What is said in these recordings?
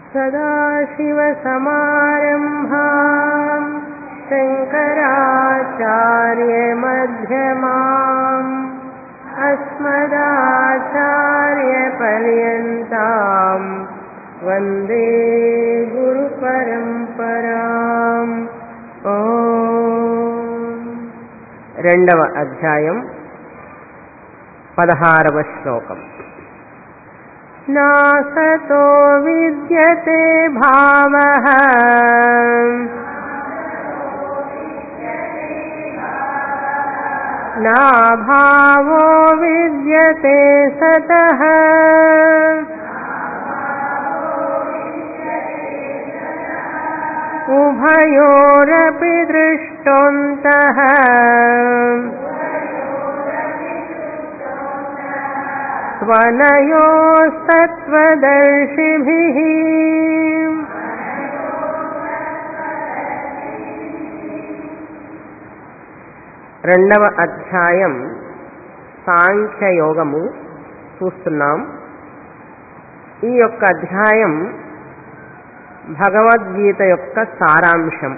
सदाशिवसमारम्भाम् शङ्कराचार्यमध्यमाम् अस्मदाचार्यपर्यन्ताम् वन्दे గురుపరంపరాం రెండవ అధ్యాయం పదహారవ శ్లోకం నాసతో విద్యతే భావ నా భావో విద్యతే సత उभयोरपि दृष्टोऽन्तः स्वनयोस्तत्त्वदर्शिभिः రెండవ అధ్యాయం సాంఖ్యయోగము చూస్తున్నాం ఈ యొక్క అధ్యాయం భగవద్గీత యొక్క సారాంశం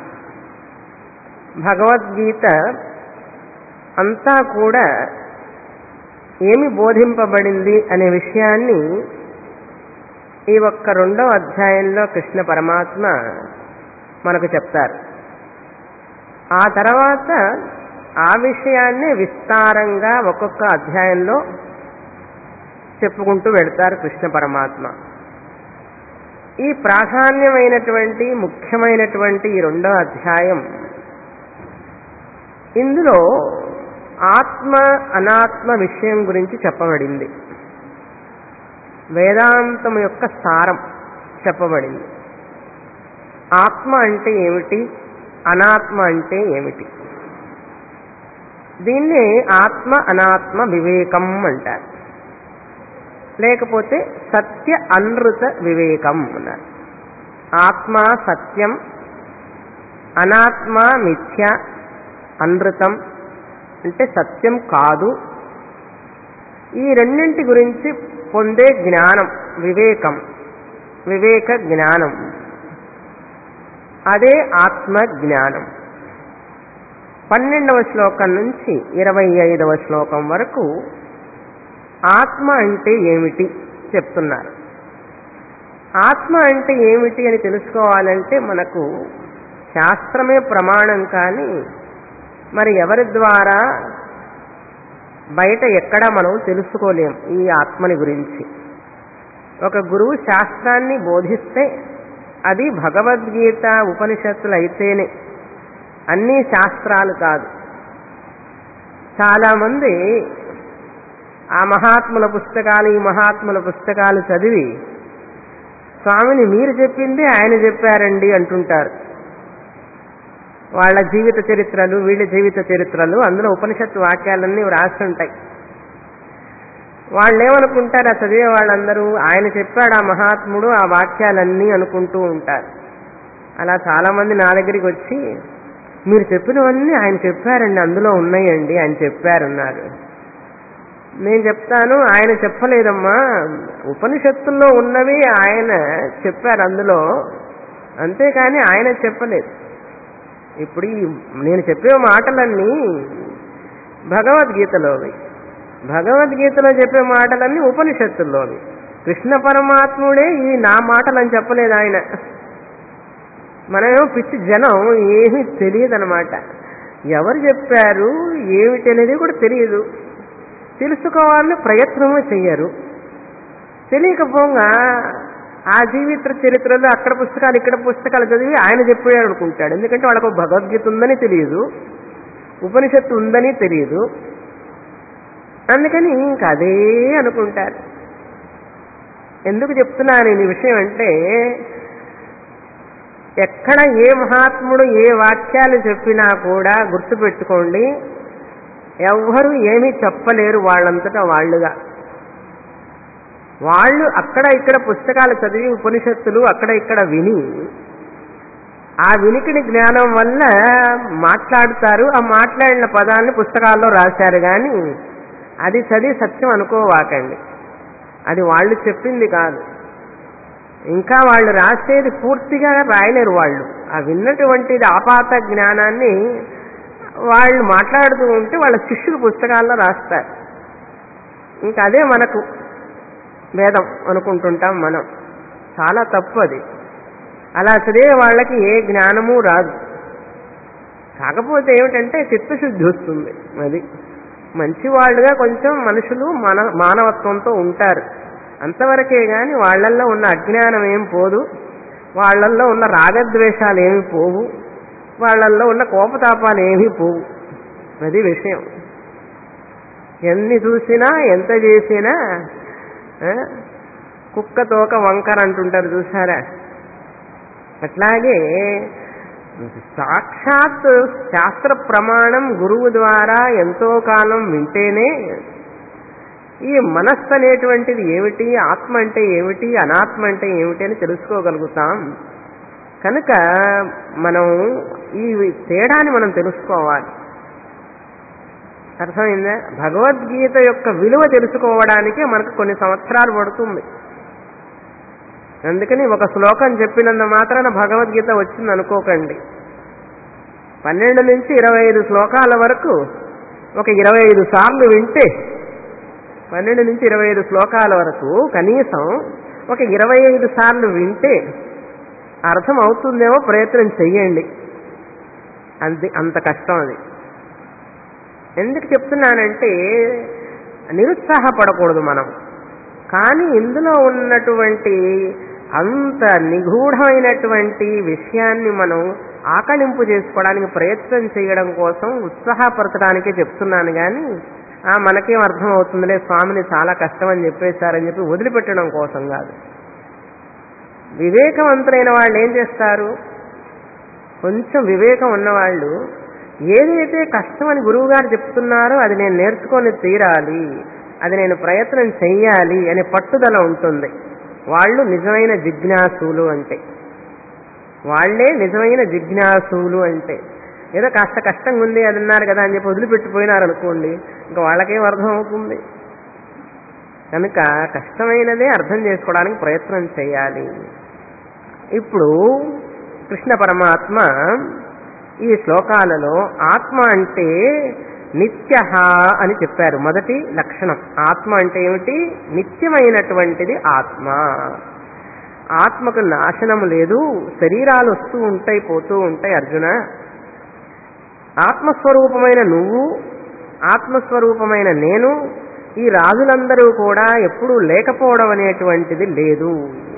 భగవద్గీత అంతా కూడా ఏమి బోధింపబడింది అనే విషయాన్ని ఈ ఒక్క రెండవ అధ్యాయంలో కృష్ణ పరమాత్మ మనకు చెప్తారు ఆ తర్వాత ఆ విషయాన్ని విస్తారంగా ఒక్కొక్క అధ్యాయంలో చెప్పుకుంటూ వెళ్తారు కృష్ణ పరమాత్మ ఈ ప్రాధాన్యమైనటువంటి ముఖ్యమైనటువంటి ఈ రెండో అధ్యాయం ఇందులో ఆత్మ అనాత్మ విషయం గురించి చెప్పబడింది వేదాంతం యొక్క సారం చెప్పబడింది ఆత్మ అంటే ఏమిటి అనాత్మ అంటే ఏమిటి దీన్ని ఆత్మ అనాత్మ వివేకం అంటారు లేకపోతే సత్య అనృత వివేకం అన్నారు ఆత్మ సత్యం అనాత్మ మిథ్య అనృతం అంటే సత్యం కాదు ఈ రెండింటి గురించి పొందే జ్ఞానం వివేకం వివేక జ్ఞానం అదే ఆత్మ జ్ఞానం పన్నెండవ శ్లోకం నుంచి ఇరవై ఐదవ శ్లోకం వరకు ఆత్మ అంటే ఏమిటి చెప్తున్నారు ఆత్మ అంటే ఏమిటి అని తెలుసుకోవాలంటే మనకు శాస్త్రమే ప్రమాణం కానీ మరి ఎవరి ద్వారా బయట ఎక్కడ మనం తెలుసుకోలేం ఈ ఆత్మని గురించి ఒక గురువు శాస్త్రాన్ని బోధిస్తే అది భగవద్గీత ఉపనిషత్తులు అయితేనే అన్నీ శాస్త్రాలు కాదు చాలామంది ఆ మహాత్ముల పుస్తకాలు ఈ మహాత్ముల పుస్తకాలు చదివి స్వామిని మీరు చెప్పింది ఆయన చెప్పారండి అంటుంటారు వాళ్ళ జీవిత చరిత్రలు వీళ్ళ జీవిత చరిత్రలు అందులో ఉపనిషత్తు వాక్యాలన్నీ రాస్తుంటాయి వాళ్ళు ఏమనుకుంటారు ఆ చదివే వాళ్ళందరూ ఆయన చెప్పాడు ఆ మహాత్ముడు ఆ వాక్యాలన్నీ అనుకుంటూ ఉంటారు అలా చాలామంది నా దగ్గరికి వచ్చి మీరు చెప్పినవన్నీ ఆయన చెప్పారండి అందులో ఉన్నాయండి ఆయన చెప్పారన్నారు నేను చెప్తాను ఆయన చెప్పలేదమ్మా ఉపనిషత్తుల్లో ఉన్నవి ఆయన చెప్పారు అందులో అంతేకాని ఆయన చెప్పలేదు ఇప్పుడు ఈ నేను చెప్పే మాటలన్నీ భగవద్గీతలోవి భగవద్గీతలో చెప్పే మాటలన్నీ ఉపనిషత్తుల్లోవి కృష్ణ పరమాత్ముడే ఈ నా మాటలని చెప్పలేదు ఆయన మనమేమో పిచ్చి జనం ఏమీ తెలియదనమాట ఎవరు చెప్పారు ఏమిటి అనేది కూడా తెలియదు తెలుసుకోవాలని ప్రయత్నము చెయ్యరు తెలియకపోగా ఆ జీవిత చరిత్రలో అక్కడ పుస్తకాలు ఇక్కడ పుస్తకాలు చదివి ఆయన చెప్పాడు అనుకుంటాడు ఎందుకంటే వాళ్ళకు భగవద్గీత ఉందని తెలియదు ఉపనిషత్తు ఉందని తెలియదు అందుకని ఇంక అదే అనుకుంటారు ఎందుకు చెప్తున్నాను ఈ విషయం అంటే ఎక్కడ ఏ మహాత్ముడు ఏ వాక్యాలు చెప్పినా కూడా గుర్తుపెట్టుకోండి ఎవ్వరూ ఏమీ చెప్పలేరు వాళ్ళంతటా వాళ్ళుగా వాళ్ళు అక్కడ ఇక్కడ పుస్తకాలు చదివి ఉపనిషత్తులు అక్కడ ఇక్కడ విని ఆ వినికిడి జ్ఞానం వల్ల మాట్లాడుతారు ఆ మాట్లాడిన పదాన్ని పుస్తకాల్లో రాశారు కానీ అది చదివి సత్యం అనుకోవాకండి అది వాళ్ళు చెప్పింది కాదు ఇంకా వాళ్ళు రాసేది పూర్తిగా రాయలేరు వాళ్ళు ఆ విన్నటువంటిది ఆపాత జ్ఞానాన్ని వాళ్ళు మాట్లాడుతూ ఉంటే వాళ్ళ శిష్యులు పుస్తకాల్లో రాస్తారు ఇంకా అదే మనకు వేదం అనుకుంటుంటాం మనం చాలా తప్పు అది అలా చదివే వాళ్ళకి ఏ జ్ఞానము రాదు కాకపోతే ఏమిటంటే చిత్తశుద్ధి వస్తుంది అది మంచివాళ్ళుగా కొంచెం మనుషులు మన మానవత్వంతో ఉంటారు అంతవరకే గాని వాళ్ళల్లో ఉన్న అజ్ఞానం ఏం పోదు వాళ్ళల్లో ఉన్న రాగద్వేషాలు ఏమి పోవు వాళ్ళల్లో ఉన్న కోపతాపాలు ఏమీ పోవు అది విషయం ఎన్ని చూసినా ఎంత చేసినా ఆ, కుక్క తోక వంకర అంటుంటారు చూసారా అట్లాగే సాక్షాత్ శాస్త్ర ప్రమాణం గురువు ద్వారా ఎంతో కాలం వింటేనే ఈ మనస్సు అనేటువంటిది ఏమిటి ఆత్మ అంటే ఏమిటి అనాత్మ అంటే ఏమిటి అని తెలుసుకోగలుగుతాం కనుక మనం ఈ తేడాని మనం తెలుసుకోవాలి అర్థమైందా భగవద్గీత యొక్క విలువ తెలుసుకోవడానికే మనకు కొన్ని సంవత్సరాలు పడుతుంది అందుకని ఒక శ్లోకం చెప్పినంత మాత్రాన భగవద్గీత వచ్చింది అనుకోకండి పన్నెండు నుంచి ఇరవై ఐదు శ్లోకాల వరకు ఒక ఇరవై ఐదు సార్లు వింటే పన్నెండు నుంచి ఇరవై ఐదు శ్లోకాల వరకు కనీసం ఒక ఇరవై ఐదు సార్లు వింటే అర్థం అవుతుందేమో ప్రయత్నం చెయ్యండి అంతే అంత కష్టం అది ఎందుకు చెప్తున్నానంటే నిరుత్సాహపడకూడదు మనం కానీ ఇందులో ఉన్నటువంటి అంత నిగూఢమైనటువంటి విషయాన్ని మనం ఆకళింపు చేసుకోవడానికి ప్రయత్నం చేయడం కోసం ఉత్సాహపరచడానికే చెప్తున్నాను కానీ ఆ మనకేం అర్థం అవుతుందిలే స్వామిని చాలా కష్టం అని చెప్పేశారని చెప్పి వదిలిపెట్టడం కోసం కాదు వివేకవంతులైన వాళ్ళు ఏం చేస్తారు కొంచెం వివేకం ఉన్నవాళ్ళు ఏదైతే కష్టమని గురువుగారు చెప్తున్నారో అది నేను నేర్చుకొని తీరాలి అది నేను ప్రయత్నం చెయ్యాలి అనే పట్టుదల ఉంటుంది వాళ్ళు నిజమైన జిజ్ఞాసులు అంటే వాళ్లే నిజమైన జిజ్ఞాసులు అంటే ఏదో కాస్త కష్టంగా ఉంది అది అన్నారు కదా అని చెప్పి వదిలిపెట్టిపోయినారు అనుకోండి ఇంకా వాళ్ళకేం అర్థం అవుతుంది కనుక కష్టమైనదే అర్థం చేసుకోవడానికి ప్రయత్నం చేయాలి ఇప్పుడు కృష్ణ పరమాత్మ ఈ శ్లోకాలలో ఆత్మ అంటే నిత్య అని చెప్పారు మొదటి లక్షణం ఆత్మ అంటే ఏమిటి నిత్యమైనటువంటిది ఆత్మ ఆత్మకు నాశనం లేదు శరీరాలు వస్తూ ఉంటాయి పోతూ ఉంటాయి అర్జున ఆత్మస్వరూపమైన నువ్వు ఆత్మస్వరూపమైన నేను ఈ రాజులందరూ కూడా ఎప్పుడూ లేకపోవడం అనేటువంటిది లేదు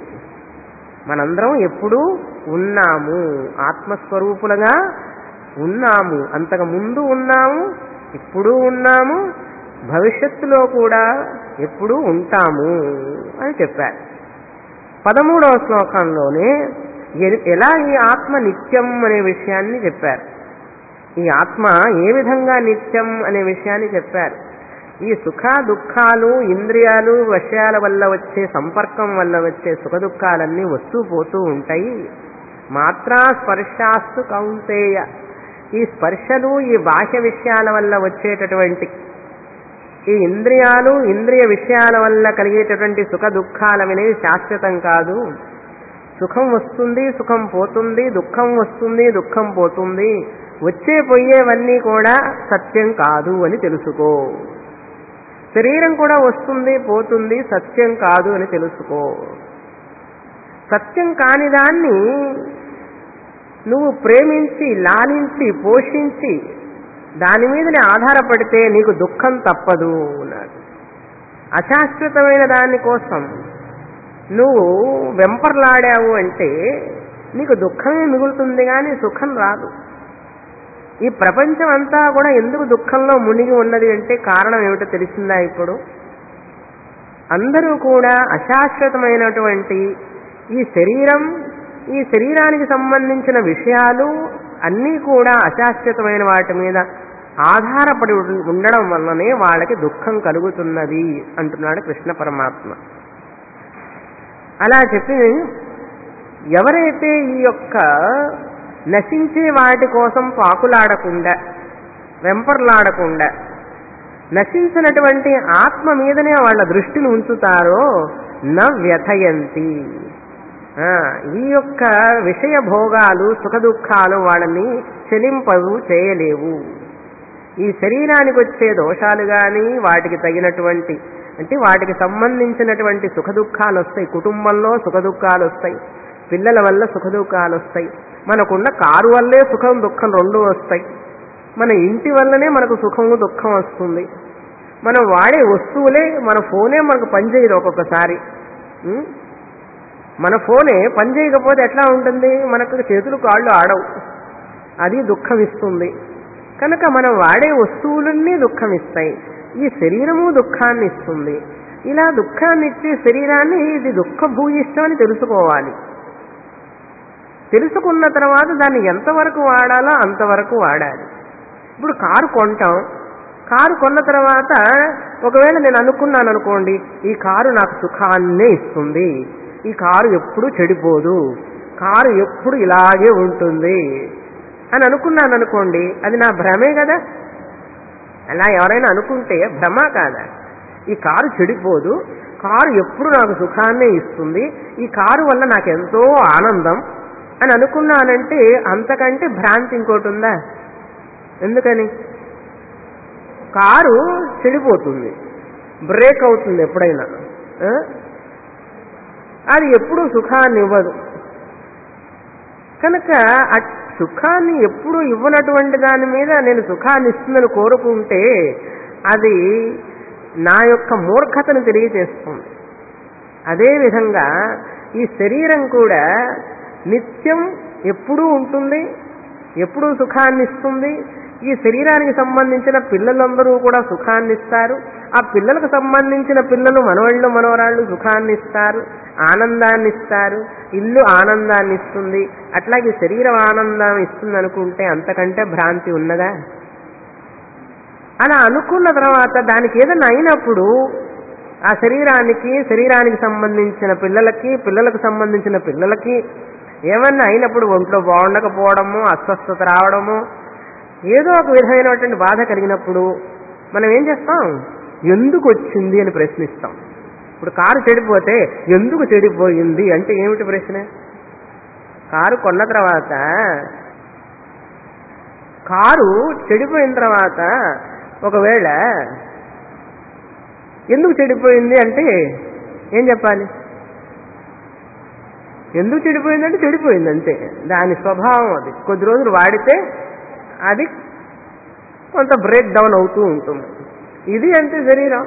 మనందరం ఎప్పుడూ ఉన్నాము ఆత్మస్వరూపులుగా ఉన్నాము అంతకు ముందు ఉన్నాము ఇప్పుడు ఉన్నాము భవిష్యత్తులో కూడా ఎప్పుడూ ఉంటాము అని చెప్పారు పదమూడవ శ్లోకంలోనే ఎ- ఎలా ఈ ఆత్మ నిత్యం అనే విషయాన్ని చెప్పారు ఈ ఆత్మ ఏ విధంగా నిత్యం అనే విషయాన్ని చెప్పారు ఈ సుఖ దుఃఖాలు ఇంద్రియాలు విషయాల వల్ల వచ్చే సంపర్కం వల్ల వచ్చే సుఖ దుఃఖాలన్నీ వస్తూ పోతూ ఉంటాయి మాత్రా స్పర్శాస్తు కౌంతేయ ఈ స్పర్శలు ఈ బాహ్య విషయాల వల్ల వచ్చేటటువంటి ఈ ఇంద్రియాలు ఇంద్రియ విషయాల వల్ల కలిగేటటువంటి సుఖ దుఃఖాలనేవి శాశ్వతం కాదు సుఖం వస్తుంది సుఖం పోతుంది దుఃఖం వస్తుంది దుఃఖం పోతుంది వచ్చే పోయేవన్నీ కూడా సత్యం కాదు అని తెలుసుకో శరీరం కూడా వస్తుంది పోతుంది సత్యం కాదు అని తెలుసుకో సత్యం కాని దాన్ని నువ్వు ప్రేమించి లాలించి పోషించి దాని మీదనే ఆధారపడితే నీకు దుఃఖం తప్పదు అన్నాడు అశాశ్వతమైన దాని కోసం నువ్వు వెంపర్లాడావు అంటే నీకు దుఃఖమే మిగులుతుంది కానీ సుఖం రాదు ఈ ప్రపంచం అంతా కూడా ఎందుకు దుఃఖంలో మునిగి ఉన్నది అంటే కారణం ఏమిటో తెలిసిందా ఇప్పుడు అందరూ కూడా అశాశ్వతమైనటువంటి ఈ శరీరం ఈ శరీరానికి సంబంధించిన విషయాలు అన్నీ కూడా అశాశ్వతమైన వాటి మీద ఆధారపడి ఉం- ఉండడం వల్లనే వాళ్ళకి దుఃఖం కలుగుతున్నది అంటున్నాడు కృష్ణ పరమాత్మ అలా చెప్పి ఎవరైతే ఈ యొక్క నశించే వాటి కోసం పాకులాడకుండా వెంపర్లాడకుండా నశించినటువంటి ఆత్మ మీదనే వాళ్ళ దృష్టిని ఉంచుతారో న వ్యథయంతి ఆ, ఈ యొక్క విషయ భోగాలు సుఖ దుఃఖాలు వాళ్ళని చెలింపవు చేయలేవు ఈ శరీరానికి వచ్చే దోషాలు కానీ వాటికి తగినటువంటి అంటే వాటికి సంబంధించినటువంటి సుఖ దుఃఖాలు వస్తాయి కుటుంబంలో సుఖ దుఃఖాలు వస్తాయి పిల్లల వల్ల సుఖ దుఃఖాలు వస్తాయి మనకున్న కారు వల్లే సుఖం దుఃఖం రెండు వస్తాయి మన ఇంటి వల్లనే మనకు సుఖము దుఃఖం వస్తుంది మనం వాడే వస్తువులే మన ఫోనే మనకు పనిచేయదు ఒక్కొక్కసారి ఉం? మన ఫోనే పనిచేయకపోతే ఎట్లా ఉంటుంది మనకు చేతులు కాళ్ళు ఆడవు అది దుఃఖం ఇస్తుంది కనుక మనం వాడే వస్తువులన్నీ దుఃఖం ఇస్తాయి ఈ శరీరము దుఃఖాన్ని ఇస్తుంది ఇలా దుఃఖాన్ని ఇచ్చే శరీరాన్ని ఇది దుఃఖ భూయిష్టం అని తెలుసుకోవాలి తెలుసుకున్న తర్వాత దాన్ని ఎంతవరకు వాడాలో అంతవరకు వాడాలి ఇప్పుడు కారు కొంటాం కారు కొన్న తర్వాత ఒకవేళ నేను అనుకున్నాను అనుకోండి ఈ కారు నాకు సుఖాన్నే ఇస్తుంది ఈ కారు ఎప్పుడు చెడిపోదు కారు ఎప్పుడు ఇలాగే ఉంటుంది అని అనుకున్నాను అనుకోండి అది నా భ్రమే కదా అలా ఎవరైనా అనుకుంటే భ్రమ కాదా ఈ కారు చెడిపోదు కారు ఎప్పుడు నాకు సుఖాన్నే ఇస్తుంది ఈ కారు వల్ల నాకు ఎంతో ఆనందం అని అనుకున్నానంటే అంతకంటే భ్రాంతి ఇంకోటి ఉందా ఎందుకని కారు చెడిపోతుంది బ్రేక్ అవుతుంది ఎప్పుడైనా ఆ? అది ఎప్పుడూ సుఖాన్ని ఇవ్వదు కనుక ఆ సుఖాన్ని ఎప్పుడు ఇవ్వనటువంటి దాని మీద నేను సుఖాన్ని ఇస్తుందని కోరుకుంటే అది నా యొక్క మూర్ఖతను తెలియజేస్తుంది అదేవిధంగా ఈ శరీరం కూడా నిత్యం ఎప్పుడూ ఉంటుంది ఎప్పుడూ సుఖాన్ని ఇస్తుంది ఈ శరీరానికి సంబంధించిన పిల్లలందరూ కూడా సుఖాన్ని ఇస్తారు ఆ పిల్లలకు సంబంధించిన పిల్లలు మనవాళ్ళు మనవరాళ్ళు సుఖాన్ని ఇస్తారు ఆనందాన్ని ఇస్తారు ఇల్లు ఆనందాన్ని ఇస్తుంది అట్లాగే శరీరం ఆనందం ఇస్తుంది అనుకుంటే అంతకంటే భ్రాంతి ఉన్నదా అలా అనుకున్న తర్వాత దానికి ఏదైనా అయినప్పుడు ఆ శరీరానికి శరీరానికి సంబంధించిన పిల్లలకి పిల్లలకు సంబంధించిన పిల్లలకి ఏమన్నా అయినప్పుడు ఒంట్లో బాగుండకపోవడము అస్వస్థత రావడము ఏదో ఒక విధమైనటువంటి బాధ కలిగినప్పుడు మనం ఏం చేస్తాం ఎందుకు వచ్చింది అని ప్రశ్నిస్తాం ఇప్పుడు కారు చెడిపోతే ఎందుకు చెడిపోయింది అంటే ఏమిటి ప్రశ్న కారు కొన్న తర్వాత కారు చెడిపోయిన తర్వాత ఒకవేళ ఎందుకు చెడిపోయింది అంటే ఏం చెప్పాలి ఎందుకు చెడిపోయిందంటే చెడిపోయింది అంతే దాని స్వభావం అది కొద్ది రోజులు వాడితే అది కొంత బ్రేక్ డౌన్ అవుతూ ఉంటుంది ఇది అంతే శరీరం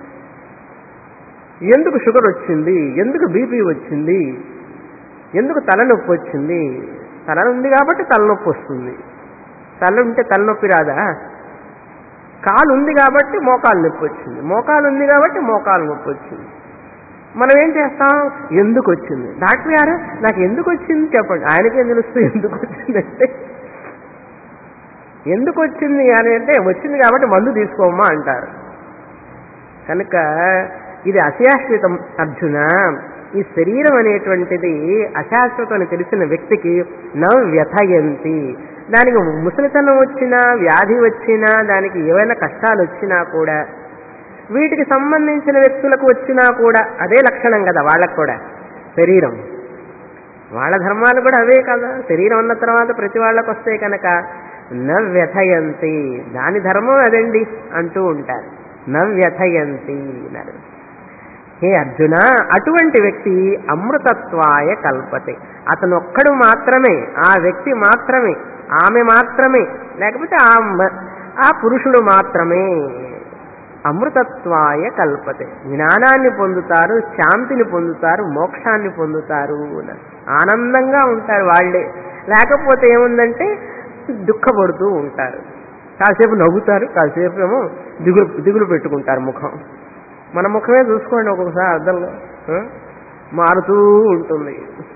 ఎందుకు షుగర్ వచ్చింది ఎందుకు బీపీ వచ్చింది ఎందుకు తలనొప్పి వచ్చింది తల ఉంది కాబట్టి తలనొప్పి వస్తుంది తల ఉంటే తలనొప్పి రాదా కాలు ఉంది కాబట్టి మోకాలు నొప్పి వచ్చింది మోకాలు ఉంది కాబట్టి మోకాలు నొప్పి వచ్చింది మనం ఏం చేస్తాం ఎందుకు వచ్చింది డాక్టర్ గారు నాకు ఎందుకు వచ్చింది చెప్పండి ఆయనకేం తెలుస్తుంది ఎందుకు వచ్చిందంటే ఎందుకు వచ్చింది అని అంటే వచ్చింది కాబట్టి మందు తీసుకోమా అంటారు కనుక ఇది అశాశ్వతం అర్జున ఈ శరీరం అనేటువంటిది అశాశ్వతం అని తెలిసిన వ్యక్తికి నవ్ వ్యథయంతి దానికి ముసలితనం వచ్చినా వ్యాధి వచ్చినా దానికి ఏవైనా కష్టాలు వచ్చినా కూడా వీటికి సంబంధించిన వ్యక్తులకు వచ్చినా కూడా అదే లక్షణం కదా వాళ్ళకు కూడా శరీరం వాళ్ళ ధర్మాలు కూడా అవే కదా శరీరం ఉన్న తర్వాత ప్రతి వాళ్ళకు వస్తాయి కనుక నవ్యథయంతి దాని ధర్మం అదండి అంటూ ఉంటారు నవ్యథయంతి అన్నారు హే అర్జున అటువంటి వ్యక్తి అమృతత్వాయ కల్పతే అతను ఒక్కడు మాత్రమే ఆ వ్యక్తి మాత్రమే ఆమె మాత్రమే లేకపోతే ఆ మ- ఆ పురుషుడు మాత్రమే అమృతత్వాయ కల్పతే జ్ఞానాన్ని పొందుతారు శాంతిని పొందుతారు మోక్షాన్ని పొందుతారు అన్నారు. ఆనందంగా ఉంటారు వాళ్ళే లేకపోతే ఏముందంటే దుఃఖపడుతూ ఉంటారు కాసేపు నవ్వుతారు కాసేపు ఏమో దిగులు దిగులు పెట్టుకుంటారు ముఖం మన ముఖమే చూసుకోండి ఒక్కొక్కసారి అర్థంలో ఆ? మారుతూ ఉంటుంది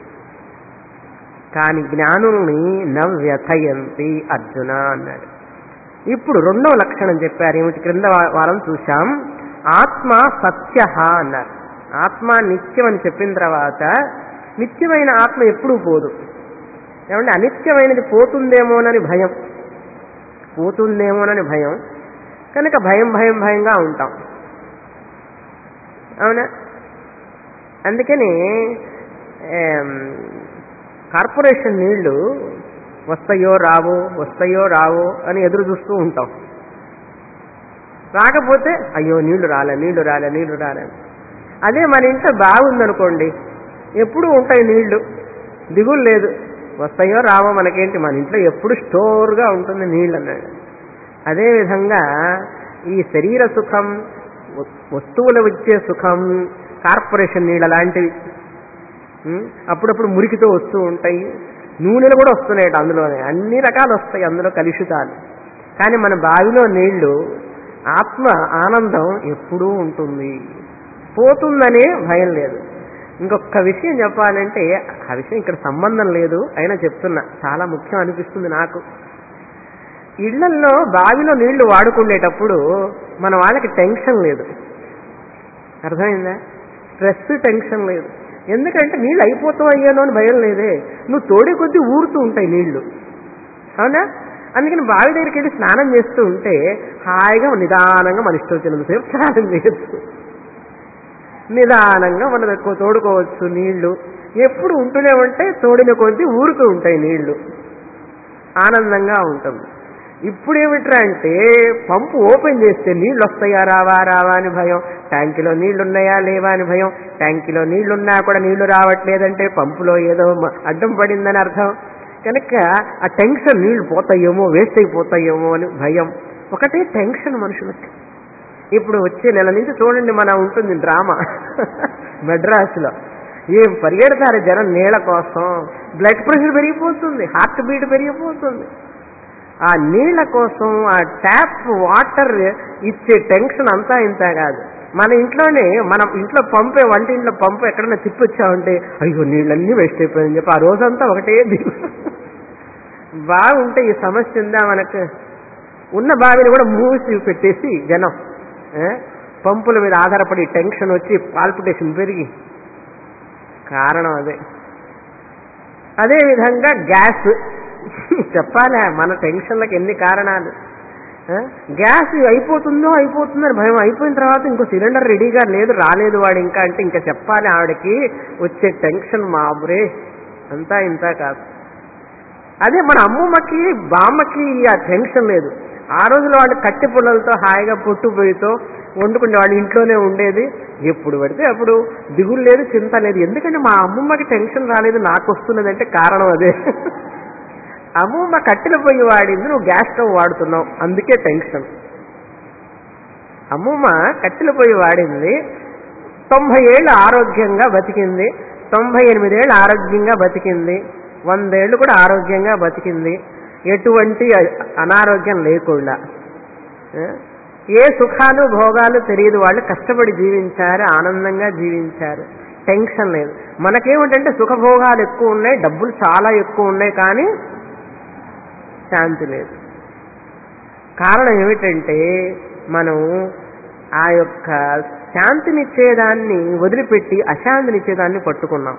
కానీ జ్ఞానుల్ని నవ్యథయంతి అర్జున అన్నాడు ఇప్పుడు రెండవ లక్షణం చెప్పారు ఏమిటి క్రింద వా- వారం చూశాం ఆత్మ సత్య అన్నారు ఆత్మ నిత్యం అని చెప్పిన తర్వాత నిత్యమైన ఆత్మ ఎప్పుడూ పోదు ఏమంటే అనిత్యమైనది పోతుందేమోనని భయం పోతుందేమోనని భయం కనుక భయం భయం భయంగా ఉంటాం అవునా అందుకని ఏం, కార్పొరేషన్ నీళ్లు వస్తాయో రావో వస్తాయో రావో అని ఎదురు చూస్తూ ఉంటాం రాకపోతే అయ్యో నీళ్లు రాలే నీళ్లు రాలే నీళ్లు రాలే అదే మన ఇంట్లో బాగుందనుకోండి ఎప్పుడు ఉంటాయి నీళ్లు దిగులు లేదు వస్తాయో రావో మనకేంటి మన ఇంట్లో ఎప్పుడు స్టోర్గా ఉంటుంది నీళ్ళు అన్నాడు అదేవిధంగా ఈ శరీర సుఖం వ- వస్తువులు ఇచ్చే సుఖం కార్పొరేషన్ నీళ్ళ లాంటివి ఉం? అప్పుడప్పుడు మురికితో వస్తూ ఉంటాయి నూనెలు కూడా వస్తున్నాయి అందులోనే అన్ని రకాలు వస్తాయి అందులో కలుషితాలు కానీ మన బావిలో నీళ్లు ఆత్మ ఆనందం ఎప్పుడూ ఉంటుంది పోతుందనే భయం లేదు ఇంకొక విషయం చెప్పాలంటే ఆ విషయం ఇక్కడ సంబంధం లేదు అయినా చెప్తున్నా చాలా ముఖ్యం అనిపిస్తుంది నాకు ఇళ్లల్లో బావిలో నీళ్లు వాడుకునేటప్పుడు మన వాళ్ళకి టెన్షన్ లేదు అర్థమైందా స్ట్రెస్ టెన్షన్ లేదు ఎందుకంటే నీళ్ళు అయిపోతావు అయ్యాను అని భయం లేదే నువ్వు తోడే కొద్దీ ఊరుతూ ఉంటాయి నీళ్లు అవునా అందుకని బావి దగ్గరికి వెళ్ళి స్నానం చేస్తూ ఉంటే హాయిగా నిదానంగా మన ఇష్టం వచ్చినంతసేపు స్నానం చేయొచ్చు నిదానంగా మనం ఎక్కువ తోడుకోవచ్చు నీళ్లు ఎప్పుడు ఉంటూనే ఉంటే తోడిన కొద్దీ ఊరుతూ ఉంటాయి నీళ్లు ఆనందంగా ఉంటుంది ఇప్పుడు ఏమిట్రా అంటే పంపు ఓపెన్ చేస్తే నీళ్ళు వస్తాయా రావా రావా అని భయం ట్యాంకులో నీళ్లు ఉన్నాయా లేవా అని భయం ట్యాంకులో నీళ్లున్నా కూడా నీళ్లు రావట్లేదంటే పంపులో ఏదో మ- అడ్డం పడిందని అర్థం కనుక ఆ టెన్షన్ నీళ్లు పోతాయేమో వేస్ట్ అయిపోతాయేమో అని భయం ఒకటే టెన్షన్ మనుషులకి ఇప్పుడు వచ్చే నెల నుంచి చూడండి మన ఉంటుంది డ్రామా మెడ్రాస్లో ఏం పరిగెడతారు జనం నీళ్ళ కోసం బ్లడ్ ప్రెషర్ పెరిగిపోతుంది హార్ట్ బీట్ పెరిగిపోతుంది ఆ నీళ్ల కోసం ఆ ట్యాప్ వాటర్ ఇచ్చే టెన్షన్ అంతా ఇంత కాదు మన ఇంట్లోనే మనం ఇంట్లో పంపే వంటింట్లో పంపు ఎక్కడైనా తిప్పొచ్చామంటే అయ్యో నీళ్ళన్నీ వేస్ట్ అయిపోయిందని చెప్పి ఆ రోజంతా ఒకటే దిగు బాగుంటే ఈ సమస్య ఉందా మనకు ఉన్న బావిని కూడా మూసి పెట్టేసి జనం ఏ? పంపుల మీద ఆధారపడి టెన్షన్ వచ్చి పాల్పిటేషన్ పెరిగి కారణం అదే అదేవిధంగా గ్యాస్ చెప్పాలా మన టెన్షన్లకు ఎన్ని కారణాలు ఆ? గ్యాస్ అయిపోతుందో అయిపోతుందో అని భయం అయిపోయిన తర్వాత ఇంకో సిలిండర్ రెడీగా లేదు రాలేదు వాడు ఇంకా అంటే ఇంకా చెప్పాలి ఆవిడకి వచ్చే టెన్షన్ మాబురే అంతా ఇంత కాదు అదే మన అమ్మమ్మకి బామ్మకి ఆ టెన్షన్ లేదు ఆ రోజులో వాళ్ళు కట్టె పుల్లలతో హాయిగా పొట్టు పొయ్యితో వండుకునే వాళ్ళు ఇంట్లోనే ఉండేది ఎప్పుడు పడితే అప్పుడు దిగులు లేదు చింత లేదు ఎందుకంటే మా అమ్మమ్మకి టెన్షన్ రాలేదు నాకు వస్తున్నది అంటే కారణం అదే అమ్మమ్మ కట్టెల పొయ్యి వాడింది నువ్వు గ్యాస్ స్టవ్ వాడుతున్నావు అందుకే టెన్షన్ అమ్మమ్మ కట్టెల పొయ్యి వాడింది తొంభై ఏళ్ళు ఆరోగ్యంగా బతికింది తొంభై ఎనిమిదేళ్ళు ఆరోగ్యంగా బతికింది వందేళ్లు కూడా ఆరోగ్యంగా బతికింది ఎటువంటి అ- అనారోగ్యం లేకుండా ఆ? ఏ సుఖాలు భోగాలు తెలియదు వాళ్ళు కష్టపడి జీవించారు ఆనందంగా జీవించారు టెన్షన్ లేదు మనకేమిటంటే సుఖభోగాలు ఎక్కువ ఉన్నాయి డబ్బులు చాలా ఎక్కువ ఉన్నాయి కానీ శాంతి లేదు కారణం ఏమిటంటే మనం ఆ యొక్క శాంతినిచ్చేదాన్ని వదిలిపెట్టి అశాంతినిచ్చేదాన్ని పట్టుకున్నాం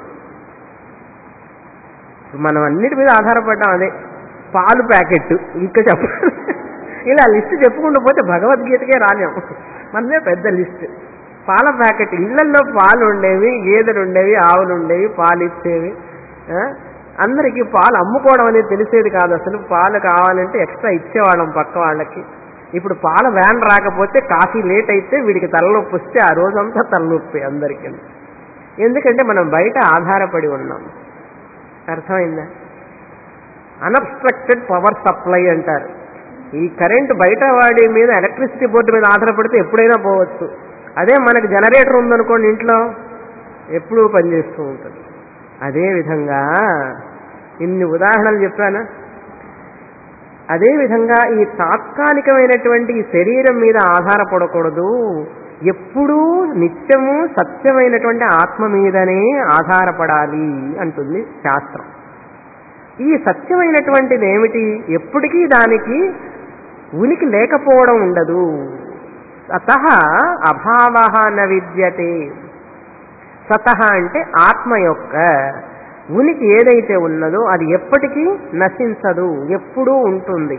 మనం అన్నిటి మీద ఆధారపడ్డాం అదే పాలు ప్యాకెట్ ఇంకా చెప్ప ఇలా లిస్ట్ చెప్పుకుంటూ పోతే భగవద్గీతకే రాలేం మనదే పెద్ద లిస్ట్ పాల ప్యాకెట్ ఇళ్లల్లో పాలు ఉండేవి గేదెలు ఉండేవి ఆవులు ఉండేవి పాలు ఇచ్చేవి ఆ? అందరికీ పాలు అమ్ముకోవడం అనేది తెలిసేది కాదు అసలు పాలు కావాలంటే ఎక్స్ట్రా ఇచ్చేవాళ్ళం పక్క వాళ్ళకి ఇప్పుడు పాల వ్యాన్ రాకపోతే కాఫీ లేట్ అయితే వీడికి తలనొప్పి వస్తే ఆ రోజంతా తలనొప్పి అందరికీ ఎందుకంటే మనం బయట ఆధారపడి ఉన్నాం అర్థమైందా అన్అబ్స్ట్రక్టెడ్ పవర్ సప్లై అంటారు ఈ కరెంట్ బయట వాడి మీద ఎలక్ట్రిసిటీ బోర్డు మీద ఆధారపడితే ఎప్పుడైనా పోవచ్చు అదే మనకు జనరేటర్ ఉందనుకోండి ఇంట్లో ఎప్పుడూ పనిచేస్తూ ఉంటుంది అదే విధంగా ఇన్ని ఉదాహరణలు చెప్పానా అదే విధంగా ఈ తాత్కాలికమైనటువంటి ఈ శరీరం మీద ఆధారపడకూడదు ఎప్పుడూ నిత్యము సత్యమైనటువంటి ఆత్మ మీదనే ఆధారపడాలి అంటుంది శాస్త్రం ఈ సత్యమైనటువంటిది ఏమిటి ఎప్పటికీ దానికి ఉనికి లేకపోవడం ఉండదు అత అభావ న విద్యతే సత అంటే ఆత్మ యొక్క ఉనికి ఏదైతే ఉన్నదో అది ఎప్పటికీ నశించదు ఎప్పుడూ ఉంటుంది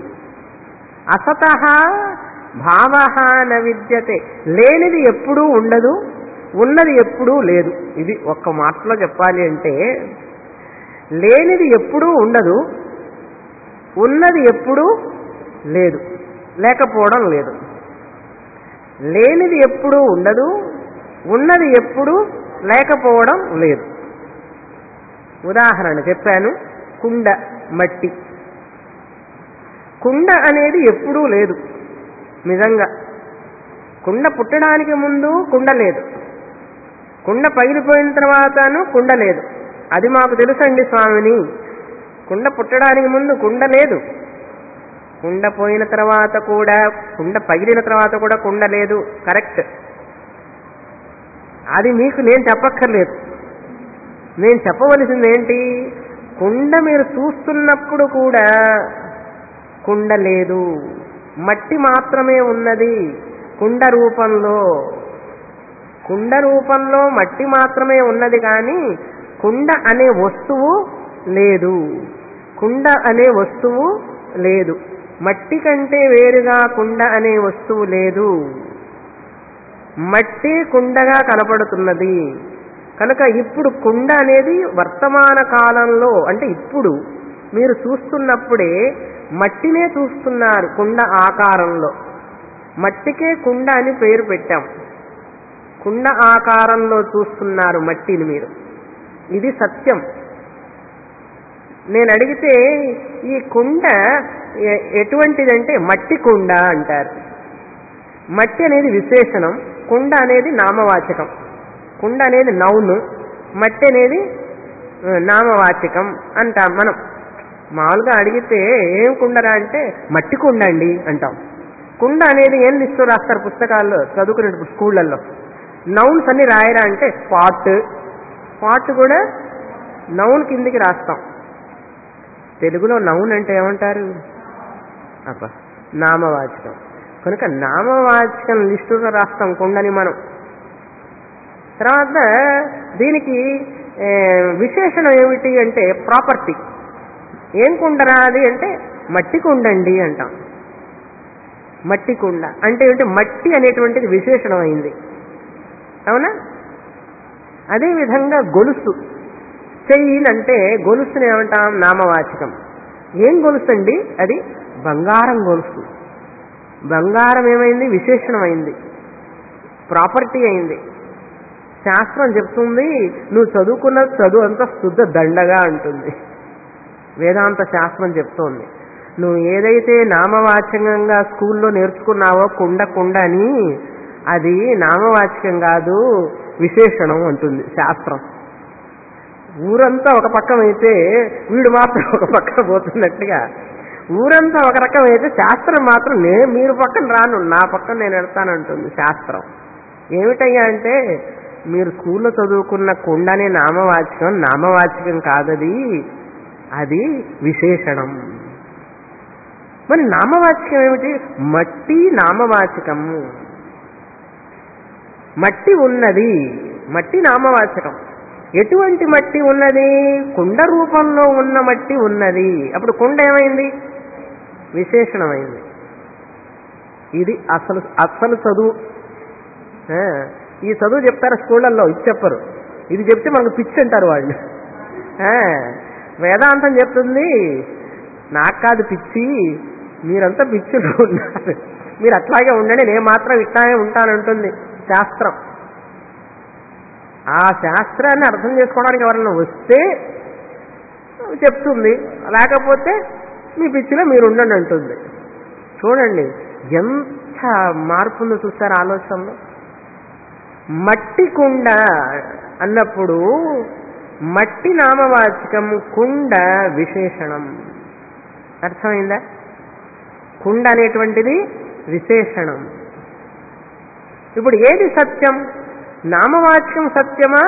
అసత భావ న విద్యతే లేనిది ఎప్పుడూ ఉండదు ఉన్నది ఎప్పుడూ లేదు ఇది ఒక్క మాటలో చెప్పాలి అంటే లేనిది ఎప్పుడూ ఉండదు ఉన్నది ఎప్పుడూ లేదు లేకపోవడం లేదు లేనిది ఎప్పుడూ ఉండదు ఉన్నది ఎప్పుడూ లేకపోవడం లేదు ఉదాహరణ చెప్పాను కుండ మట్టి కుండ అనేది ఎప్పుడూ లేదు నిజంగా కుండ పుట్టడానికి ముందు కుండ లేదు కుండ పగిలిపోయిన తర్వాతను కుండ లేదు అది మాకు తెలుసండి స్వామిని కుండ పుట్టడానికి ముందు కుండ లేదు కుండ పోయిన తర్వాత కూడా కుండ పగిలిన తర్వాత కూడా కుండ లేదు కరెక్ట్ అది మీకు నేను చెప్పక్కర్లేదు నేను చెప్పవలసింది ఏంటి కుండ మీరు చూస్తున్నప్పుడు కూడా కుండ లేదు మట్టి మాత్రమే ఉన్నది కుండ రూపంలో కుండ రూపంలో మట్టి మాత్రమే ఉన్నది కానీ కుండ అనే వస్తువు లేదు కుండ అనే వస్తువు లేదు మట్టి కంటే వేరుగా కుండ అనే వస్తువు లేదు మట్టి కుండగా కనపడుతున్నది కనుక ఇప్పుడు కుండ అనేది వర్తమాన కాలంలో అంటే ఇప్పుడు మీరు చూస్తున్నప్పుడే మట్టినే చూస్తున్నారు కుండ ఆకారంలో మట్టికే కుండ అని పేరు పెట్టాం కుండ ఆకారంలో చూస్తున్నారు మట్టిని మీరు ఇది సత్యం నేను అడిగితే ఈ కుండ ఎ- ఎటువంటిదంటే మట్టి కుండ అంటారు మట్టి అనేది విశేషణం కుండ అనేది నామవాచకం కుండ అనేది నౌను మట్టి అనేది ఆ, నామవాచకం అంటాం మనం మామూలుగా అడిగితే ఏం కుండరా అంటే మట్టి కుండ అండి అంటాం కుండ అనేది ఏం లిస్టు రాస్తారు పుస్తకాల్లో చదువుకునేటప్పుడు స్కూళ్ళల్లో నౌన్స్ అన్ని రాయరా అంటే పాట్ పాట్ కూడా నౌన్ కిందికి రాస్తాం తెలుగులో నౌన్ అంటే ఏమంటారు అబ్బా నామవాచకం కనుక నామవాచకం లిస్టులో రాస్తాం కుండని మనం తర్వాత దీనికి ఏ, విశేషణం ఏమిటి అంటే ప్రాపర్టీ ఏం కుండరా అది అంటే మట్టి కుండండి అంటాం మట్టి కుండ అంటే ఏంటి మట్టి అనేటువంటిది విశేషణం అయింది అవునా అదేవిధంగా గొలుసు చెయ్యిన్ అంటే గొలుసుని ఏమంటాం నామవాచకం ఏం గొలుసు అండి అది బంగారం గొలుసు బంగారం ఏమైంది విశేషణమైంది ప్రాపర్టీ అయింది శాస్త్రం చెప్తుంది నువ్వు చదువుకున్న చదువు అంతా శుద్ధ దండగా అంటుంది వేదాంత శాస్త్రం చెప్తోంది నువ్వు ఏదైతే నామవాచకంగా స్కూల్లో నేర్చుకున్నావో కుండ కుండ అని అది నామవాచకం కాదు విశేషణం అంటుంది శాస్త్రం ఊరంతా ఒక పక్కన అయితే వీడు మాత్రం ఒక పక్కన పోతున్నట్టుగా ఊరంతా ఒక రకం అయితే శాస్త్రం మాత్రం నే మీరు పక్కన రాను నా పక్కన నేను వెళ్తానంటుంది శాస్త్రం ఏమిటయ్యా అంటే మీరు స్కూల్లో చదువుకున్న కుండనే నామవాచకం నామవాచకం కాదది అది విశేషణం మరి నామవాచకం ఏమిటి మట్టి నామవాచకము మట్టి ఉన్నది మట్టి నామవాచకం ఎటువంటి మట్టి ఉన్నది కుండ రూపంలో ఉన్న మట్టి ఉన్నది అప్పుడు కుండ ఏమైంది విశేషణమైంది ఇది అసలు అసలు చదువు ఆ, ఈ చదువు చెప్తారు స్కూళ్ళల్లో ఇది చెప్పరు ఇది చెప్తే మనకు పిచ్చి అంటారు వాళ్ళు ఆ, వేదాంతం చెప్తుంది నాకు కాదు పిచ్చి మీరంతా పిచ్చులు ఉన్నారు మీరు అట్లాగే ఉండండి నేను మాత్రం ఇట్లాగే ఉంటానంటుంది శాస్త్రం ఆ శాస్త్రాన్ని అర్థం చేసుకోవడానికి ఎవరైనా వస్తే చెప్తుంది లేకపోతే మీ పిచ్చిలో మీరు ఉండండి అంటుంది చూడండి ఎంత మార్పు ఉందో చూస్తారు ఆలోచనలో మట్టి కుండ అన్నప్పుడు మట్టి నామవాచకం కుండ విశేషణం అర్థమైందా కుండ అనేటువంటిది విశేషణం ఇప్పుడు ఏది సత్యం నామవాచకం సత్యమా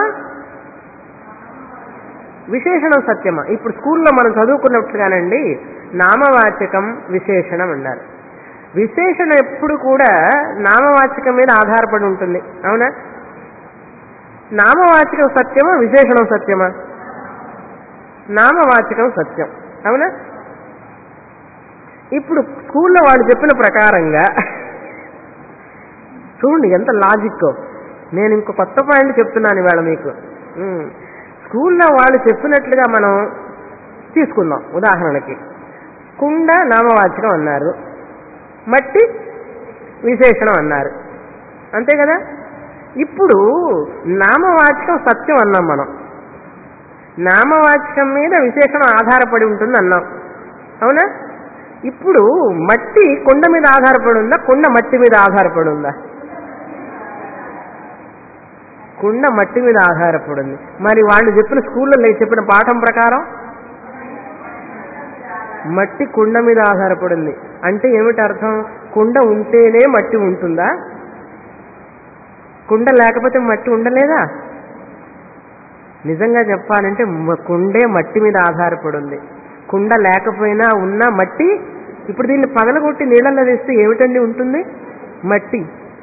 విశేషణం సత్యమా ఇప్పుడు స్కూల్లో మనం చదువుకున్నట్లుగానండి నామవాచకం విశేషణం అన్నారు విశేషణం ఎప్పుడు కూడా నామవాచకం మీద ఆధారపడి ఉంటుంది అవునా నామవాచకం సత్యమా విశేషణం సత్యమా నామవాచకం సత్యం అవునా ఇప్పుడు స్కూల్లో వాళ్ళు చెప్పిన ప్రకారంగా చూడండి ఎంత లాజిక్ నేను ఇంకో కొత్త పాయింట్ చెప్తున్నాను ఇవాళ మీకు ఉమ్. స్కూల్లో వాళ్ళు చెప్పినట్లుగా మనం తీసుకుందాం ఉదాహరణకి కుండ నామవాచకం అన్నారు మట్టి విశేషణం అన్నారు అంతే కదా ఇప్పుడు నామవాచకం సత్యం అన్నాం మనం నామవాచకం మీద విశేషణం ఆధారపడి ఉంటుంది అన్నాం అవునా ఇప్పుడు మట్టి కుండ మీద ఆధారపడి ఉందా కుండ మట్టి మీద ఆధారపడి ఉందా కుండ మట్టి మీద ఆధారపడి ఉంది మరి వాళ్ళు చెప్పిన స్కూల్లో చెప్పిన పాఠం ప్రకారం మట్టి కుండ మీద ఆధారపడింది అంటే ఏమిటి అర్థం కుండ ఉంటేనే మట్టి ఉంటుందా కుండ లేకపోతే మట్టి ఉండలేదా నిజంగా చెప్పాలంటే మ- కుండే మట్టి మీద ఆధారపడి ఉంది కుండ లేకపోయినా ఉన్న మట్టి ఇప్పుడు దీన్ని పగలగొట్టి నీళ్ళల్లో వేస్తే ఏమిటండి ఉంటుంది మట్టి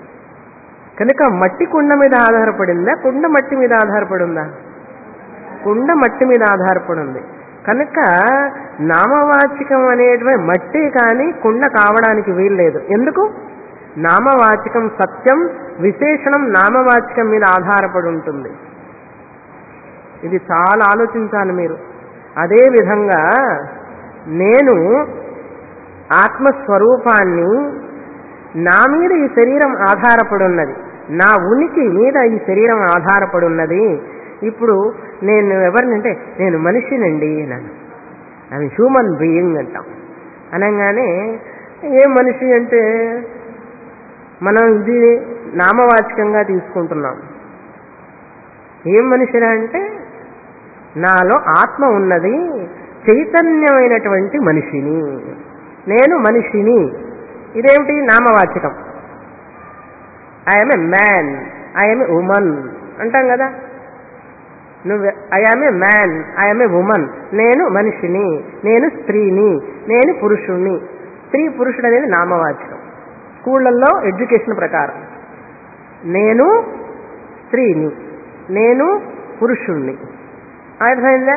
కనుక మట్టి కుండ మీద ఆధారపడిందా కుండ మట్టి మీద ఆధారపడి ఉందా కుండ మట్టి మీద ఆధారపడి ఉంది కనుక నామవాచకం అనేటువంటి మట్టి కానీ కుండ కావడానికి వీల్లేదు ఎందుకు నామవాచకం సత్యం విశేషణం నామవాచకం మీద ఆధారపడి ఉంటుంది ఇది చాలా ఆలోచించాలి మీరు అదే విధంగా నేను ఆత్మస్వరూపాన్ని నా మీద ఈ శరీరం ఆధారపడి ఉన్నది నా ఉనికి మీద ఈ శరీరం ఆధారపడి ఉన్నది ఇప్పుడు నేను ఎవరినంటే నేను మనిషినండి నన్ను ఐ హ్యూమన్ బీయింగ్ అంటాం అనగానే ఏ మనిషి అంటే మనం ఇది నామవాచకంగా తీసుకుంటున్నాం ఏం మనిషిరా అంటే నాలో ఆత్మ ఉన్నది చైతన్యమైనటువంటి మనిషిని నేను మనిషిని ఇదేమిటి నామవాచకం I'm a man I'm a woman అంటాం కదా నువ్వు I'm a man I'm a woman నేను మనిషిని నేను స్త్రీని నేను పురుషుణ్ణి స్త్రీ పురుషుడు అనేది నామవాచకం స్కూళ్ళల్లో ఎడ్యుకేషన్ ప్రకారం నేను స్త్రీని నేను పురుషుణ్ణి అర్థమైందా